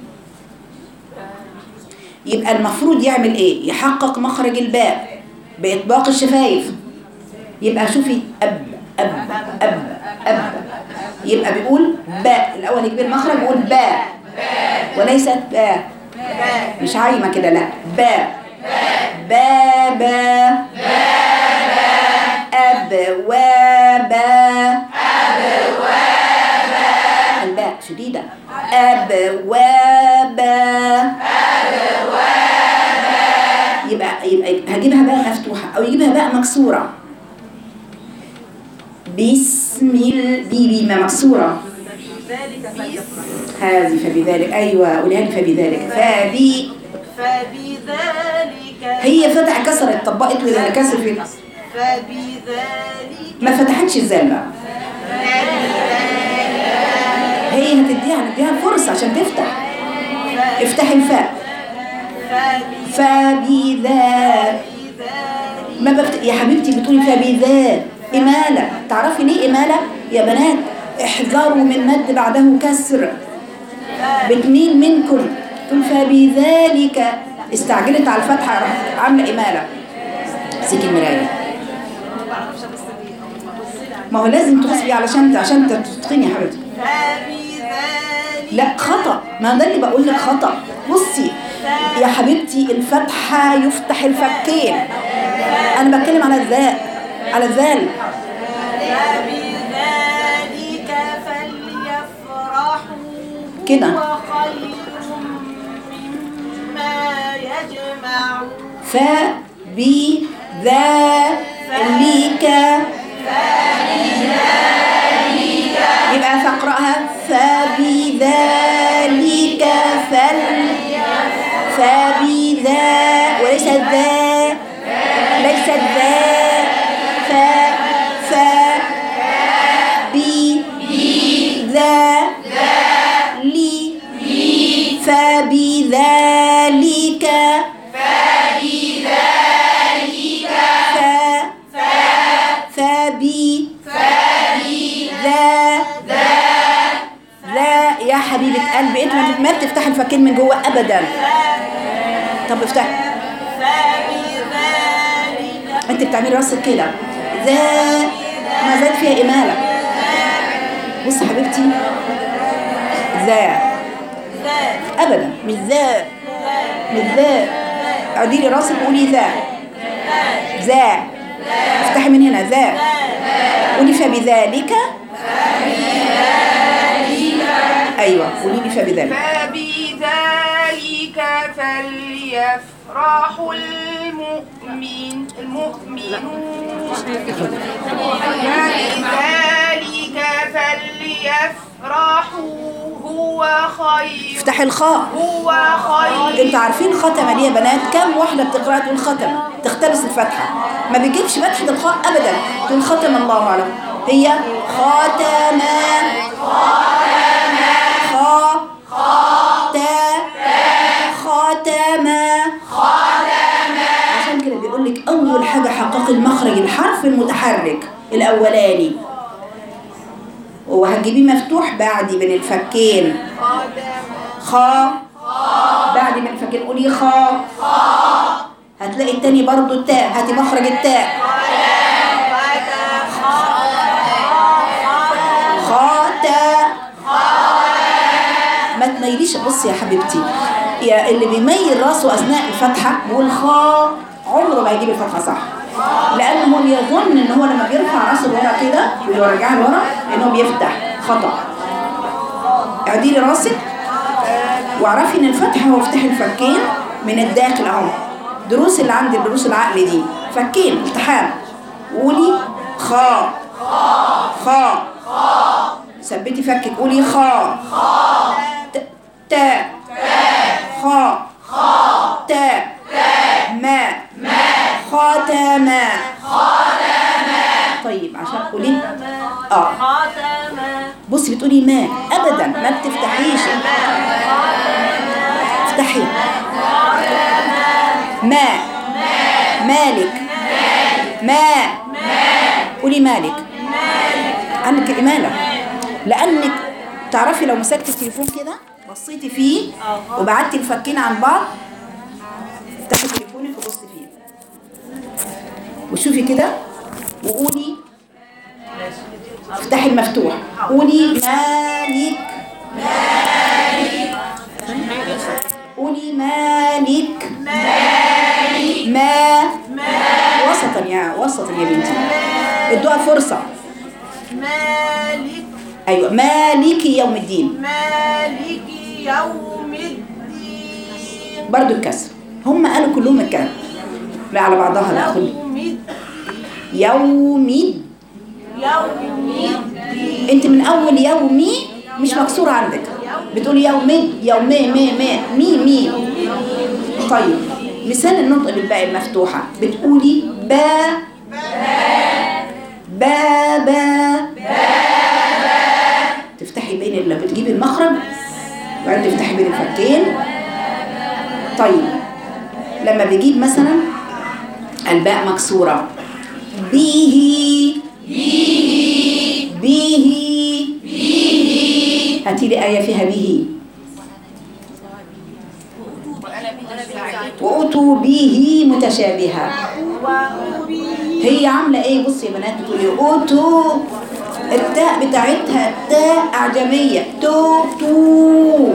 يبقى المفروض يعمل ايه يحقق مخرج الباء باطباق الشفايف يبقى شوفي اب اب اب اب يبقى بيقول باء الاول يجيب المخرج يقول باء وليست باء مش عايمه كده لا باء بابا أبوابا الباء شديدة أبوابا يبقى يبقى هجيبها باء مفتوحة أو يجيبها باء مكسورة بسم ال بي بي ما مكسورة هذه فبذلك أيوة قولها لي فبذلك فبي فبذلك هي فتح كسرت طبقت لي كسر في فبذلك ما فتحتش الزال بقى هي هتديها هنديها فرصة عشان تفتح افتحي الفاء فبذا ما بفت... يا حبيبتي بتقولي فبذا إمالة تعرفي ليه إمالة يا بنات احذروا من مد بعده كسر بتميل منكم تقول فبذلك استعجلت على الفتحة راحت عاملة إمالة امسكي المراية ما هو لازم تغصبي علشان عشان تتقني يا حبيبتي فبذلك لا خطأ ما ده اللي بقول لك خطأ بصي يا حبيبتي الفتحة يفتح الفكين أنا بتكلم على الذاء على الذال فبذلك فليفرحوا كده. هو خير مما يجمعون فبذلك يبقى تقرأها فبذلك فل فبذا وليس ذا ليس ذا ف ف بي ذا لي فبذلك ف فبي ذا ذا يا حبيبة قلبي انت ما- ما بتفتحي الفكين من جوه ابدا طب افتحي فبذلك انت بتعملي راسك كده ذا ما زال فيها اماله بصي حبيبتي ذا ابدا مش ذا مش ذا عدي لي راسك وقولي ذا ذا افتحي من هنا ذا قولي فبذلك ايوه قولي لي فبذلك فبذلك فليفرح المؤمن المؤمنون فلذلك فليفرحوا هو خير افتح الخاء هو خير انتوا عارفين ختمه دي يا بنات كم واحده بتقرا تقول ختم تختلس الفتحه ما بيجيبش فتحه الخاء ابدا تقول ختم الله اعلم هي ختم خا تا ختم عشان كده بيقول لك اول حاجه حقق المخرج الحرف المتحرك الاولاني وهتجيبيه مفتوح بعد بين الفكين خا بعد ما الفكين قولي خا هتلاقي التاني برضو التاء هاتي مخرج التاء خا تا ما تميليش بصي يا حبيبتي يا اللي بيميل راسه اثناء الفتحه بيقول خا عمره ما يجيب الفتحه صح لانه هو بيظن ان هو لما بيرفع راسه لورا كده ويرجعها لورا ان هو بيفتح خطا اعدلي راسك واعرفي ان الفتحه هو افتح الفكين من الداخل اهو دروس اللي عندي دروس العقل دي فكين التحام قولي خا خا ثبتي فكك قولي خا ت- تا خا تا ما خاتم طيب عشان قولي اه خاتم بصي بتقولي ما ابدا ما بتفتحيش افتحي ما مالك ما قولي مالك عنك إمالة لأنك تعرفي لو مسكتي التليفون كده بصيتي فيه وبعدتي الفكين عن بعض افتحي تليفونك وبصي فيه وشوفي كده وقولي افتحي المفتوح قولي مالك قولي مالك ما وسطا يا وسطا يا بنتي ادوها فرصة مالك ايوه مالك يوم الدين مالك يوم الدين برضو الكسر هم قالوا كلهم الكلام لا على بعضها لا خلي يوم الدين يوم يوم الدين انت من اول يومي مش مكسور عندك بتقول يومي يومي مي مي مي مي طيب مثال النطق بالباء المفتوحة بتقولي با با با تفتحي بين اللي بتجيبي المخرج وبعدين تفتحي بين الفكين طيب لما بجيب مثلا الباء مكسورة به به هاتي لي آية فيها به وأتوا به متشابها هي عاملة ايه بصي يا بنات بتقولي أتوا التاء بتاعتها التاء أعجمية تو تو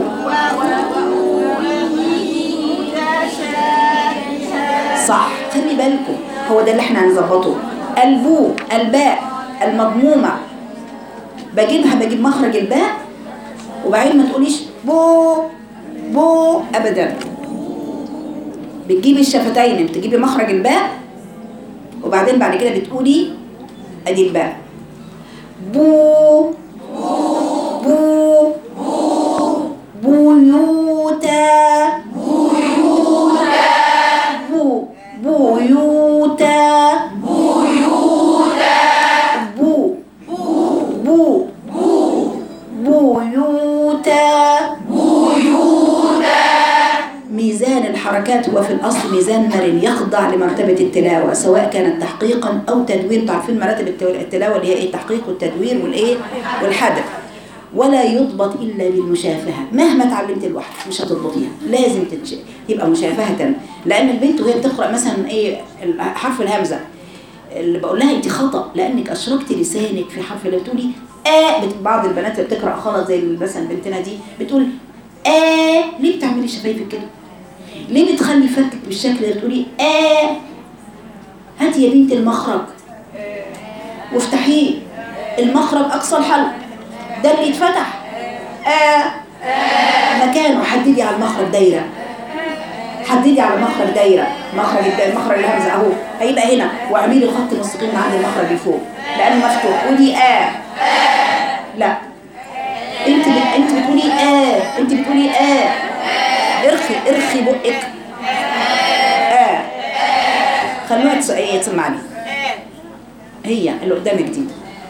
صح خلي بالكم هو ده اللي احنا هنظبطه البو الباء المضمومة بجيبها بجيب مخرج الباء وبعدين ما تقوليش بو بو ابدا بتجيبي الشفتين بتجيبي مخرج الباء وبعدين بعد كده بتقولي ادي الباء بو بو بيوتا بو بيوتا بو بو بيوتا ميزان الحركات هو في الأصل ميزان مرن يخضع لمرتبة التلاوة سواء كانت تحقيقا أو تدوير انتوا عارفين مراتب التو- التلاوة اللي هي إيه التحقيق والتدوير والإيه والحذف ولا يضبط إلا بالمشافهة مهما اتعلمت لوحدك مش هتضبطيها لازم تتش... تبقى مشافهة لأن البنت وهي بتقرأ مثلا إيه ال- حرف الهمزة اللي بقول لها انت خطا لانك اشركتي لسانك في حرف اللي بتقولي آه بت- بعض البنات اللي بتقرا خلط زي مثلا بنتنا دي بتقول آه ليه بتعملي شفايفك كده؟ ليه بتخلي فكك بالشكل ده بتقولي آه هاتي يا بنت المخرج وافتحيه المخرج اقصى الحلق ده اللي يتفتح آه مكانه حددي على المخرج دايره حددي على مخرج دايره مخرج الد- مخرج الهمزه اهو هيبقى هنا واعملي خط مستقيم من عند المخرج اللي فوق لانه مفتوح قولي اه لا انت بت... انت بتقولي اه انت بتقولي اه ارخي ارخي بقك اه خلوها تس- ايه تسمعني هي اللي قدامك دي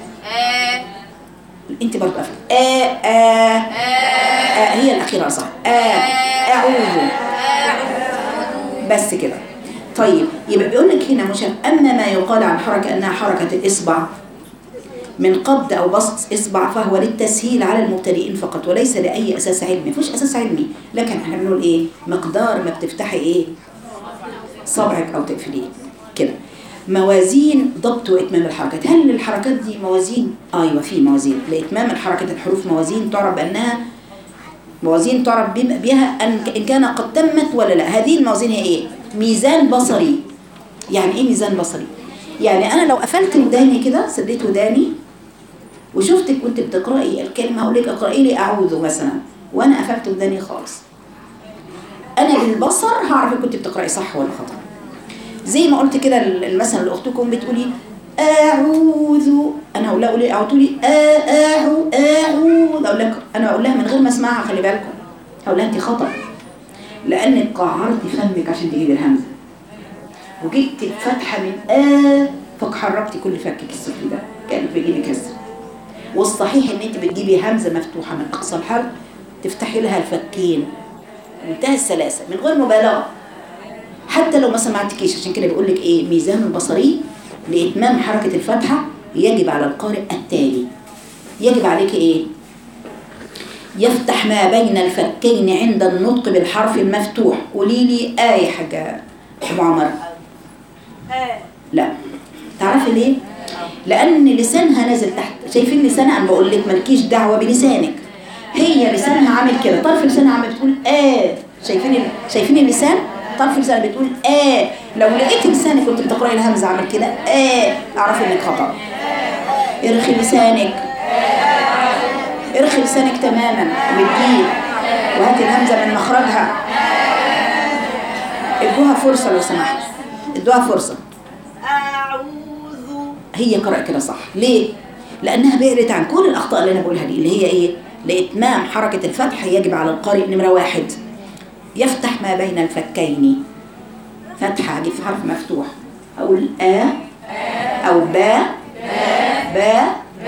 انت برضه قافله آه آه آه هي الاخيره صح آه اعوذ بس كده طيب يبقى بيقول لك هنا مش اما ما يقال عن حركه انها حركه الاصبع من قبض او بسط اصبع فهو للتسهيل على المبتدئين فقط وليس لاي اساس علمي مفيش اساس علمي لكن احنا بنقول ايه مقدار ما بتفتحي ايه صبعك او تقفليه كده موازين ضبط واتمام الحركات هل الحركات دي موازين ايوه في موازين لاتمام الحركه الحروف موازين تعرف بانها موازين تعرف بم- بها ان ان كان قد تمت ولا لا هذه الموازين هي ايه ميزان بصري يعني ايه ميزان بصري يعني انا لو قفلت وداني كده سديت وداني وشفتك وانت بتقراي الكلمه هقول لك اقراي لي اعوذ مثلا وانا قفلت وداني خالص انا بالبصر هعرف ان كنت بتقراي صح ولا خطا زي ما قلت كده المثل لاختكم بتقولي اعوذ انا اقول لها قولي اعوذ تقولي اعوذ اعوذ اقول لك انا اقول لها من غير ما اسمعها خلي بالكم اقول لها انت خطا لانك قعرتي فمك عشان تجيبي الهمزه وجبت الفتحه من آ فحركتي كل فكك السفلي ده كانك بتجيبي كسر والصحيح ان انت بتجيبي همزه مفتوحه من اقصى الحرف تفتحي لها الفكين منتهى السلاسه من غير مبالغه حتى لو ما سمعتكيش عشان كده بيقول لك ايه ميزان بصري لاتمام حركه الفتحه يجب على القارئ التالي يجب عليك ايه يفتح ما بين الفكين عند النطق بالحرف المفتوح قولي لي آية يا حاجة أبو عمر لا تعرفي ليه؟ لأن لسانها نازل تحت شايفين لسانها أنا بقول لك مالكيش دعوة بلسانك هي لسانها عامل كده طرف لسانها عامل بتقول آه شايفين ال- شايفين اللسان؟ طرف لسانها بتقول آه لو لقيت لسانك كنت بتقرأي الهمزة عامل كده آه أعرفي إنك خطأ ارخي لسانك ارخي لسانك تماما واديه وهاتي الهمزة من مخرجها ادوها فرصة لو سمحت ادوها فرصة أعوذ هي قرأت كده صح ليه؟ لأنها بعدت عن كل الأخطاء اللي أنا بقولها دي اللي هي إيه؟ لإتمام حركة الفتح يجب على القارئ نمرة واحد يفتح ما بين الفكين فتحة أجيب في حرف مفتوح أقول آ أو با با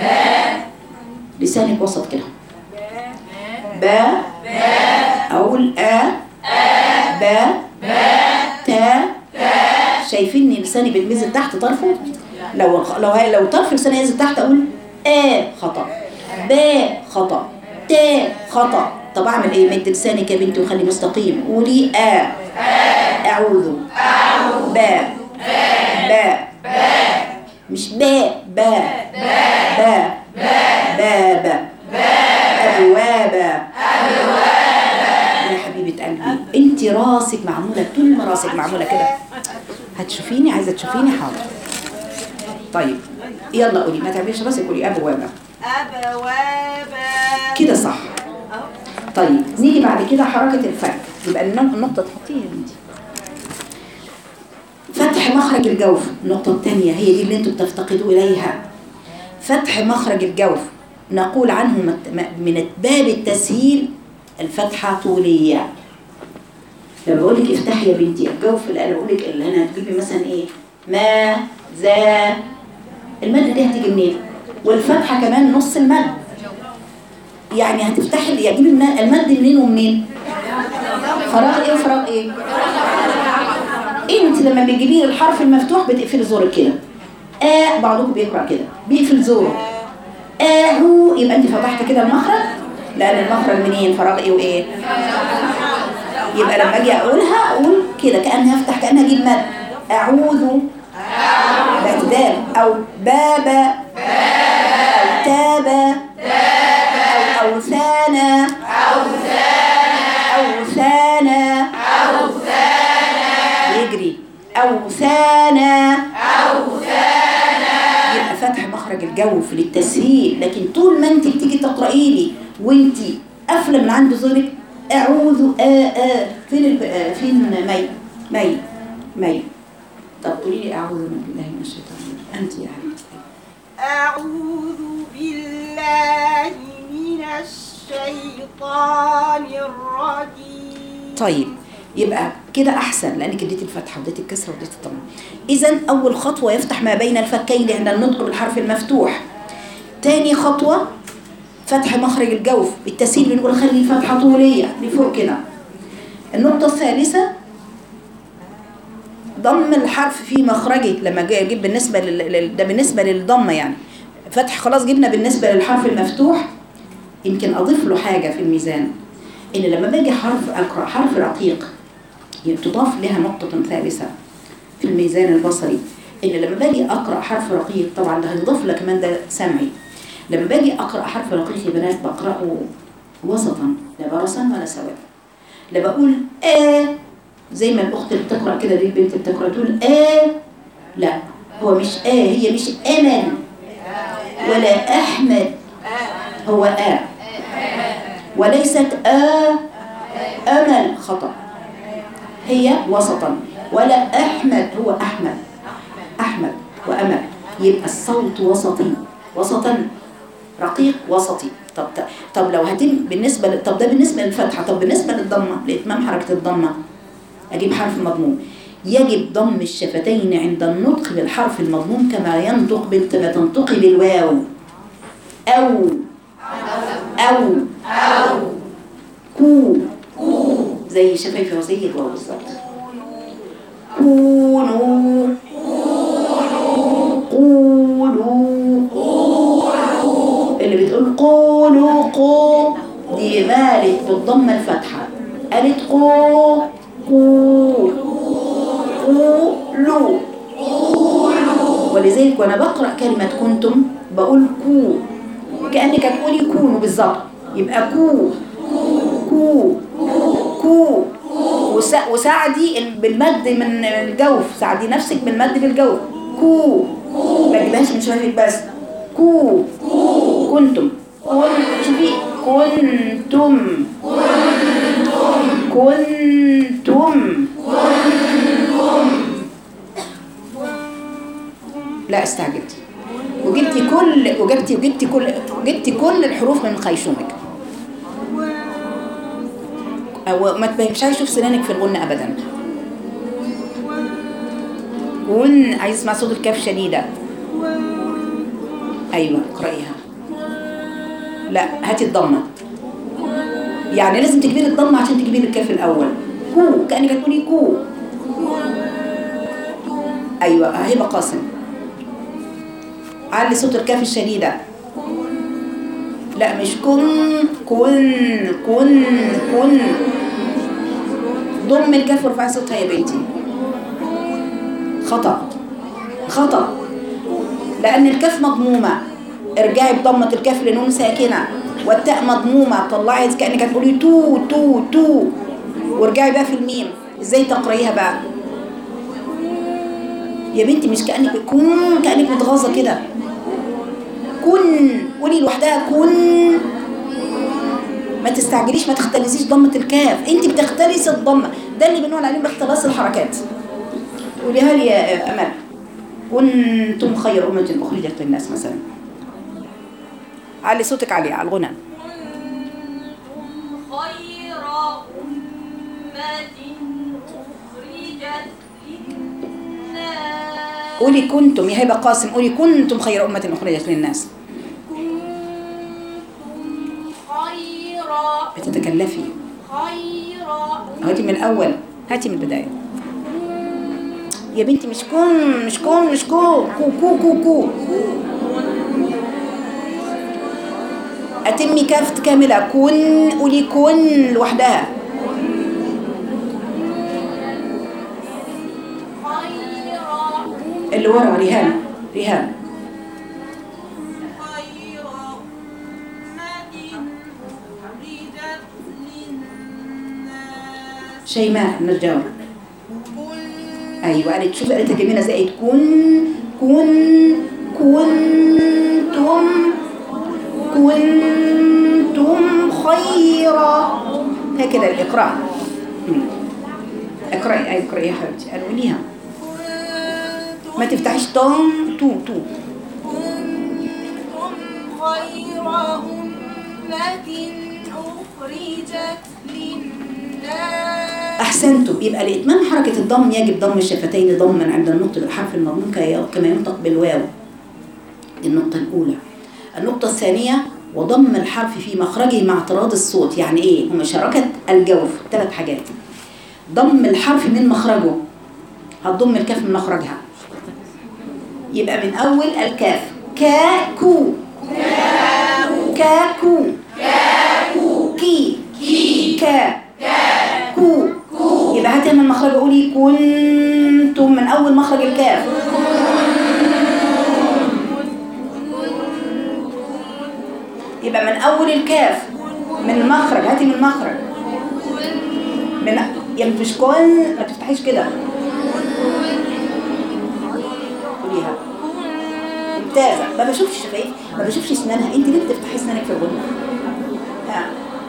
لسانك وسط كده با أقول آ با تا شايفين ان لساني بينزل تحت طرفه لو لو هي لو طرف لساني ينزل تحت اقول ا خطا ب خطا ت خطا طب اعمل ايه مد لسانك يا بنتي وخلي مستقيم قولي ا اعوذ ب ب مش ب ب ب باب ابواب يا حبيبه قلبي انت راسك معموله طول ما راسك معموله كده هتشوفيني عايزه تشوفيني حاضر طيب يلا قولي ما تعمليش راسك قولي ابواب أبوابا كده صح طيب نيجي بعد كده حركه الفك يبقى الن- النقطه تحطيها يا بنتي فتح مخرج الجوف النقطة الثانية هي دي اللي انتوا بتفتقدوا إليها فتح مخرج الجوف نقول عنه مت- م- من باب التسهيل الفتحة طولية لما بقول لك افتحي يا بنتي الجوف اللي انا بقول لك اللي انا هتجيبي مثلا ايه ما ذا المد دي هتيجي منين والفتحة كمان نص المد يعني هتفتحي اللي هتجيبي المد المد منين ومنين فراغ ايه وفراغ ايه انت لما بتجيبي الحرف المفتوح بتقفلي زورك كده آ بعضكم بيقرا كده بيقفل زوره آهو يبقى انت فتحت كده المخرج لان المخرج منين فراغ ايه وايه يبقى لما اجي اقولها اقول كده كاني افتح كاني اجيب مد اعوذ باعتدال او بابا او تابا او اوثانا اوثانا يجري اوثانا يبقى فتح مخرج الجوف للتسهيل لكن طول ما انت بتيجي تقراي لي وانت قافله من عند زورك أعوذ آ آ فين الب... آ فين مي مي مي طب قولي لي أعوذ بالله من الشيطان الرجيم أنت يا حبيبتي أعوذ بالله من الشيطان الرجيم طيب يبقى كده احسن لانك اديتي الفتحه واديتي الكسره واديتي الضمه اذا اول خطوه يفتح ما بين الفكين عند النطق بالحرف المفتوح تاني خطوه فتح مخرج الجوف بالتسهيل بنقول خلي الفتحه طوليه لفوق كده النقطه الثالثه ضم الحرف في مخرجه لما جاي اجيب بالنسبه لل... لل- ده بالنسبه للضمه يعني فتح خلاص جبنا بالنسبه للحرف المفتوح يمكن اضيف له حاجه في الميزان ان لما باجي حرف اقرا حرف رقيق تضاف لها نقطة ثالثة في الميزان البصري إن لما باجي أقرأ حرف رقيق طبعا ده هيضاف لك كمان ده سمعي لما باجي أقرأ حرف رقيق يا بنات بقرأه وسطا لا برصا ولا سواء لا بقول آ زي ما الأخت اللي بتقرأ كده دي البنت بتقرأ تقول آ لا هو مش آ هي مش أمل ولا أحمد هو آ وليست آ أمل خطأ هي وسطا ولا أحمد هو أحمد أحمد وأمل يبقى الصوت وسطي وسطا رقيق وسطي طب طب لو هتم بالنسبة ل- طب ده بالنسبة للفتحة طب بالنسبة للضمة لإتمام حركة الضمة أجيب حرف مضموم يجب ضم الشفتين عند النطق بالحرف المضموم كما ينطق بال- كما تنطقي بالواو أو أو أو كو زي شفايفي وزي الواو بالظبط كونوا قولوا اللي بتقول قولوا قو دي مالت بالضمة الفتحة قالت قو قو قولوا ولذلك وانا بقرأ كلمة كنتم بقول كو كأنك هتقولي كونوا بالظبط يبقى كو كو كو وسا- وساعدي ال- بالمد من الجوف ساعدي نفسك بالمد بالجوف كو ما تجيبهاش من شفايفك بس كو كنتم كن شوفي كنتم كنتم لا استعجلتي وجبتي كل وجبتي وجبتي كل وجبتي كل الحروف من خيشومك أو ما تبقيش عايز اشوف سنانك في الغنة ابدا كن عايز اسمع صوت الكاف شديده ايوه اقرايها لا هاتي الضمه يعني لازم تكبير الضمه عشان تكبير الكاف الاول كو كانك هتقولي كو ايوه هبه قاسم علي صوت الكاف الشديده لا مش كن كن كن كن ضم الكاف وارفعي صوتها يا بنتي خطأ خطأ لأن الكاف مضمومة ارجعي بضمة الكاف لنون ساكنة والتاء مضمومة طلعي كأنك هتقولي تو تو تو وارجعي بقى في الميم ازاي تقرأيها بقى يا بنتي مش كأنك كن كأنك متغاظة كده كن قولي لوحدها كن ما تستعجليش ما تختلسيش ضمة الكاف انت بتختلسي الضمة ده اللي بنقول عليه باختلاس الحركات قوليها لي يا امل كنتم خير امة اخرجت للناس مثلا علي صوتك عليه على الغنى خير أمة أخرجت للناس قولي كنتم يا هبه قاسم قولي كنتم خير امة اخرجت للناس خير بتتكلفي خير هاتي من الاول هاتي من البدايه يا بنتي مش كون مش كون مش كو كو كو كو كو أتمي كافة كاملة كن قولي كن لوحدها خير اللي ورا ريهام ريهام خير أمة أخرجت للناس شيماء النجار كن أيوة قالت شوف قالت جميلة زي كن كن كنتم كنتم خيرا قلنا كده الاقراء مم. اقرأي أي اقرأي يا حبيبتي قوليها ما تفتحيش طن تو تو كنتم خير أمة أخرجت للناس احسنتم يبقى لاتمام حركه الضم يجب ضم الشفتين ضما عند النطق بالحرف المضموم كي- كما ينطق بالواو دي النقطه الاولى النقطه الثانيه وضم الحرف في مخرجه مع اعتراض الصوت يعني ايه ومشاركه الجوف ثلاث حاجات ضم الحرف من مخرجه هتضم الكاف من مخرجها يبقى من اول الكاف كاكو كاكو كي كي كا كو يبقى هاتي من مخرج قولي كنتم من اول مخرج الكاف يبقى من اول الكاف من المخرج هاتي من المخرج من يعني مش كل ما تفتحيش كده قوليها ممتازه ما بشوفش شفايف ما بشوفش اسنانها انت ليه بتفتحي اسنانك في الغنى ها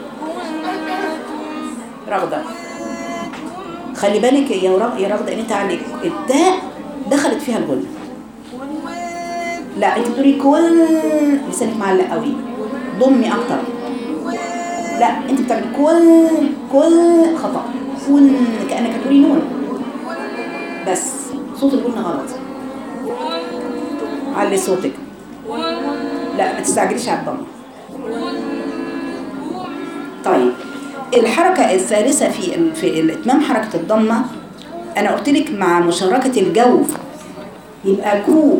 رغده خلي بالك يا رغ... يا رغده ان انت عندك التاء دخلت فيها الغنى لا انت بتقولي كل لسانك معلق قوي ضمي اكتر لا انت بتعملي كل كل خطا كل كانك هتقولي نون بس صوت الغنى غلط علي صوتك لا ما تستعجليش على الضمه طيب الحركة الثالثة في ال- في الإتمام حركة الضمة أنا قلت لك مع مشاركة الجوف يبقى كو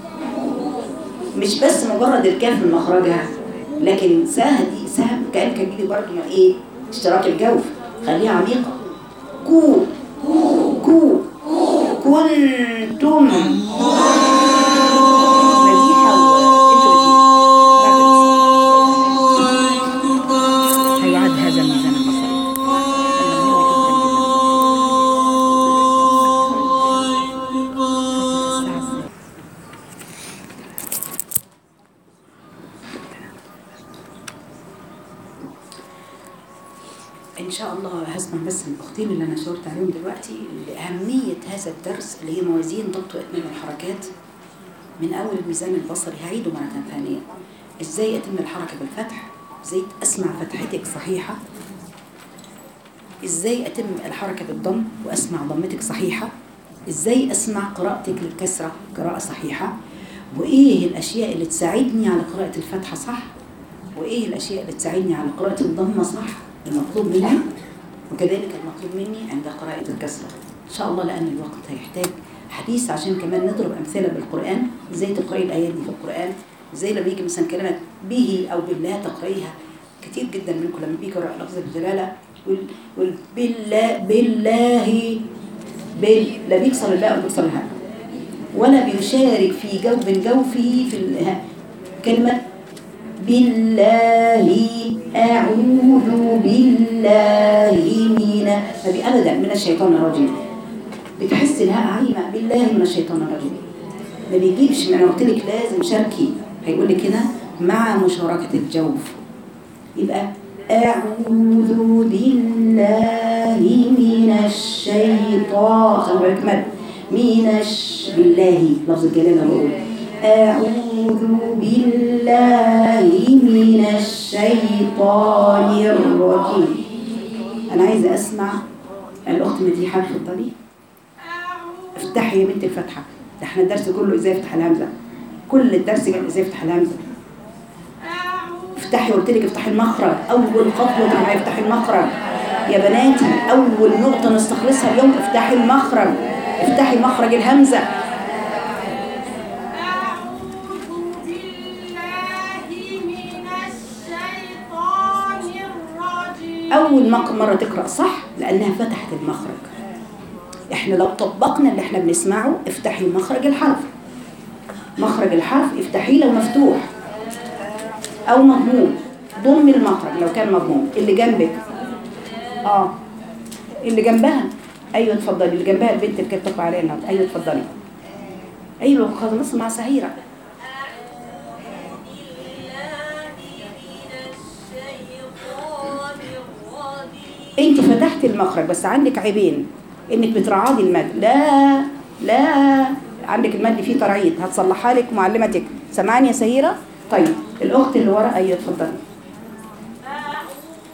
مش بس مجرد الكاف من مخرجها لكن ساه دي سهم كأنك هتجيبي برضه من إيه اشتراك الجوف خليها عميقة كو كو كنتم مديحة وانتوا الاتنين. هيعد هذا الميزان البصري ان شاء الله هسمع بس الاختين اللي انا شاورت عليهم دلوقتي لاهميه هذا الدرس اللي هي موازين ضبط واتمام الحركات من اول الميزان البصري هعيده مره ثانيه ازاي اتم الحركه بالفتح ازاي اسمع فتحتك صحيحه ازاي اتم الحركه بالضم واسمع ضمتك صحيحه ازاي اسمع قراءتك للكسره قراءه صحيحه وايه الاشياء اللي تساعدني على قراءه الفتحه صح وايه الاشياء اللي تساعدني على قراءه الضمه صح المطلوب مني وكذلك المطلوب مني عند قراءه الكسره ان شاء الله لان الوقت هيحتاج حديث عشان كمان نضرب امثله بالقران ازاي تقراي الايات دي في القران ازاي لما يجي مثلا كلمه به او بالله تقرايها كتير جدا منكم لما بيجي يقرا لفظ الجلاله يقول يقول بالله بالله بال لا بيكسر الباء ولا بيكسر الهاء ولا بيشارك في جو من جوفه في الهاء كلمه بالله أعوذ بالله من فبي أبدا من الشيطان الرجيم بتحس الهاء عايمة بالله من الشيطان الرجيم ما بيجيبش ما انا قلت لك لازم شاركي هيقول لك هنا مع مشاركة الجوف يبقى أعوذ بالله من الشيطان خلي بالك مد من الش... بالله لفظ الجلالة بقول أعوذ بالله من الشيطان الرجيم أنا عايزة أسمع الأخت مديحة اتفضلي افتحي يا بنت الفتحة ده احنا الدرس كله ازاي افتح الهمزة كل الدرس كان ازاي افتح الهمزة افتحي قلت لك افتحي المخرج اول خطوه لما يفتحي المخرج يا بناتي اول نقطه نستخلصها اليوم افتحي المخرج افتحي مخرج الهمزه أعوذ بالله من الشيطان الرجيم اول مق- مره تقرا صح لانها فتحت المخرج احنا لو طبقنا اللي احنا بنسمعه افتحي مخرج الحرف مخرج الحرف افتحيه لو مفتوح او مضموم ضمي المخرج لو كان مضموم اللي جنبك اه اللي جنبها ايوه اتفضلي اللي جنبها البنت اللي كانت بتقرا عليها النهارده ايوه اتفضلي ايوه خلاص مع سهيره بالله من الشيطان الرجيم انت فتحت المخرج بس عندك عيبين انك بترعادي المد لا لا عندك المد فيه ترعيد هتصلحها لك معلمتك سامعاني يا سهيره طيب الاخت اللي ورا ايوه اتفضلي أعوذ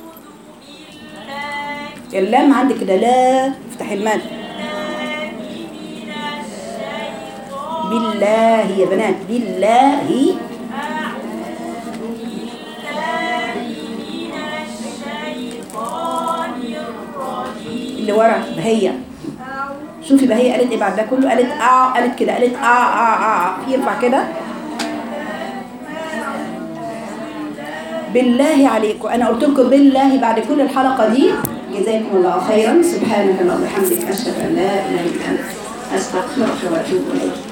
بالله اللام عندك كده لا افتحي المد من الشيطان بالله يا بنات بالله أعوذ بالله من الشيطان الرجيم اللي ورا بهية أعوذ شوفي بهية قالت ايه بعد ده كله قالت اه قالت كده قالت اه اه اه في ينفع كده بالله عليكم انا قلت لكم بالله بعد كل الحلقه دي جزاكم الله خيرا سبحانك اللهم وبحمدك اشهد ان لا اله الا انت استغفرك واتوب اليك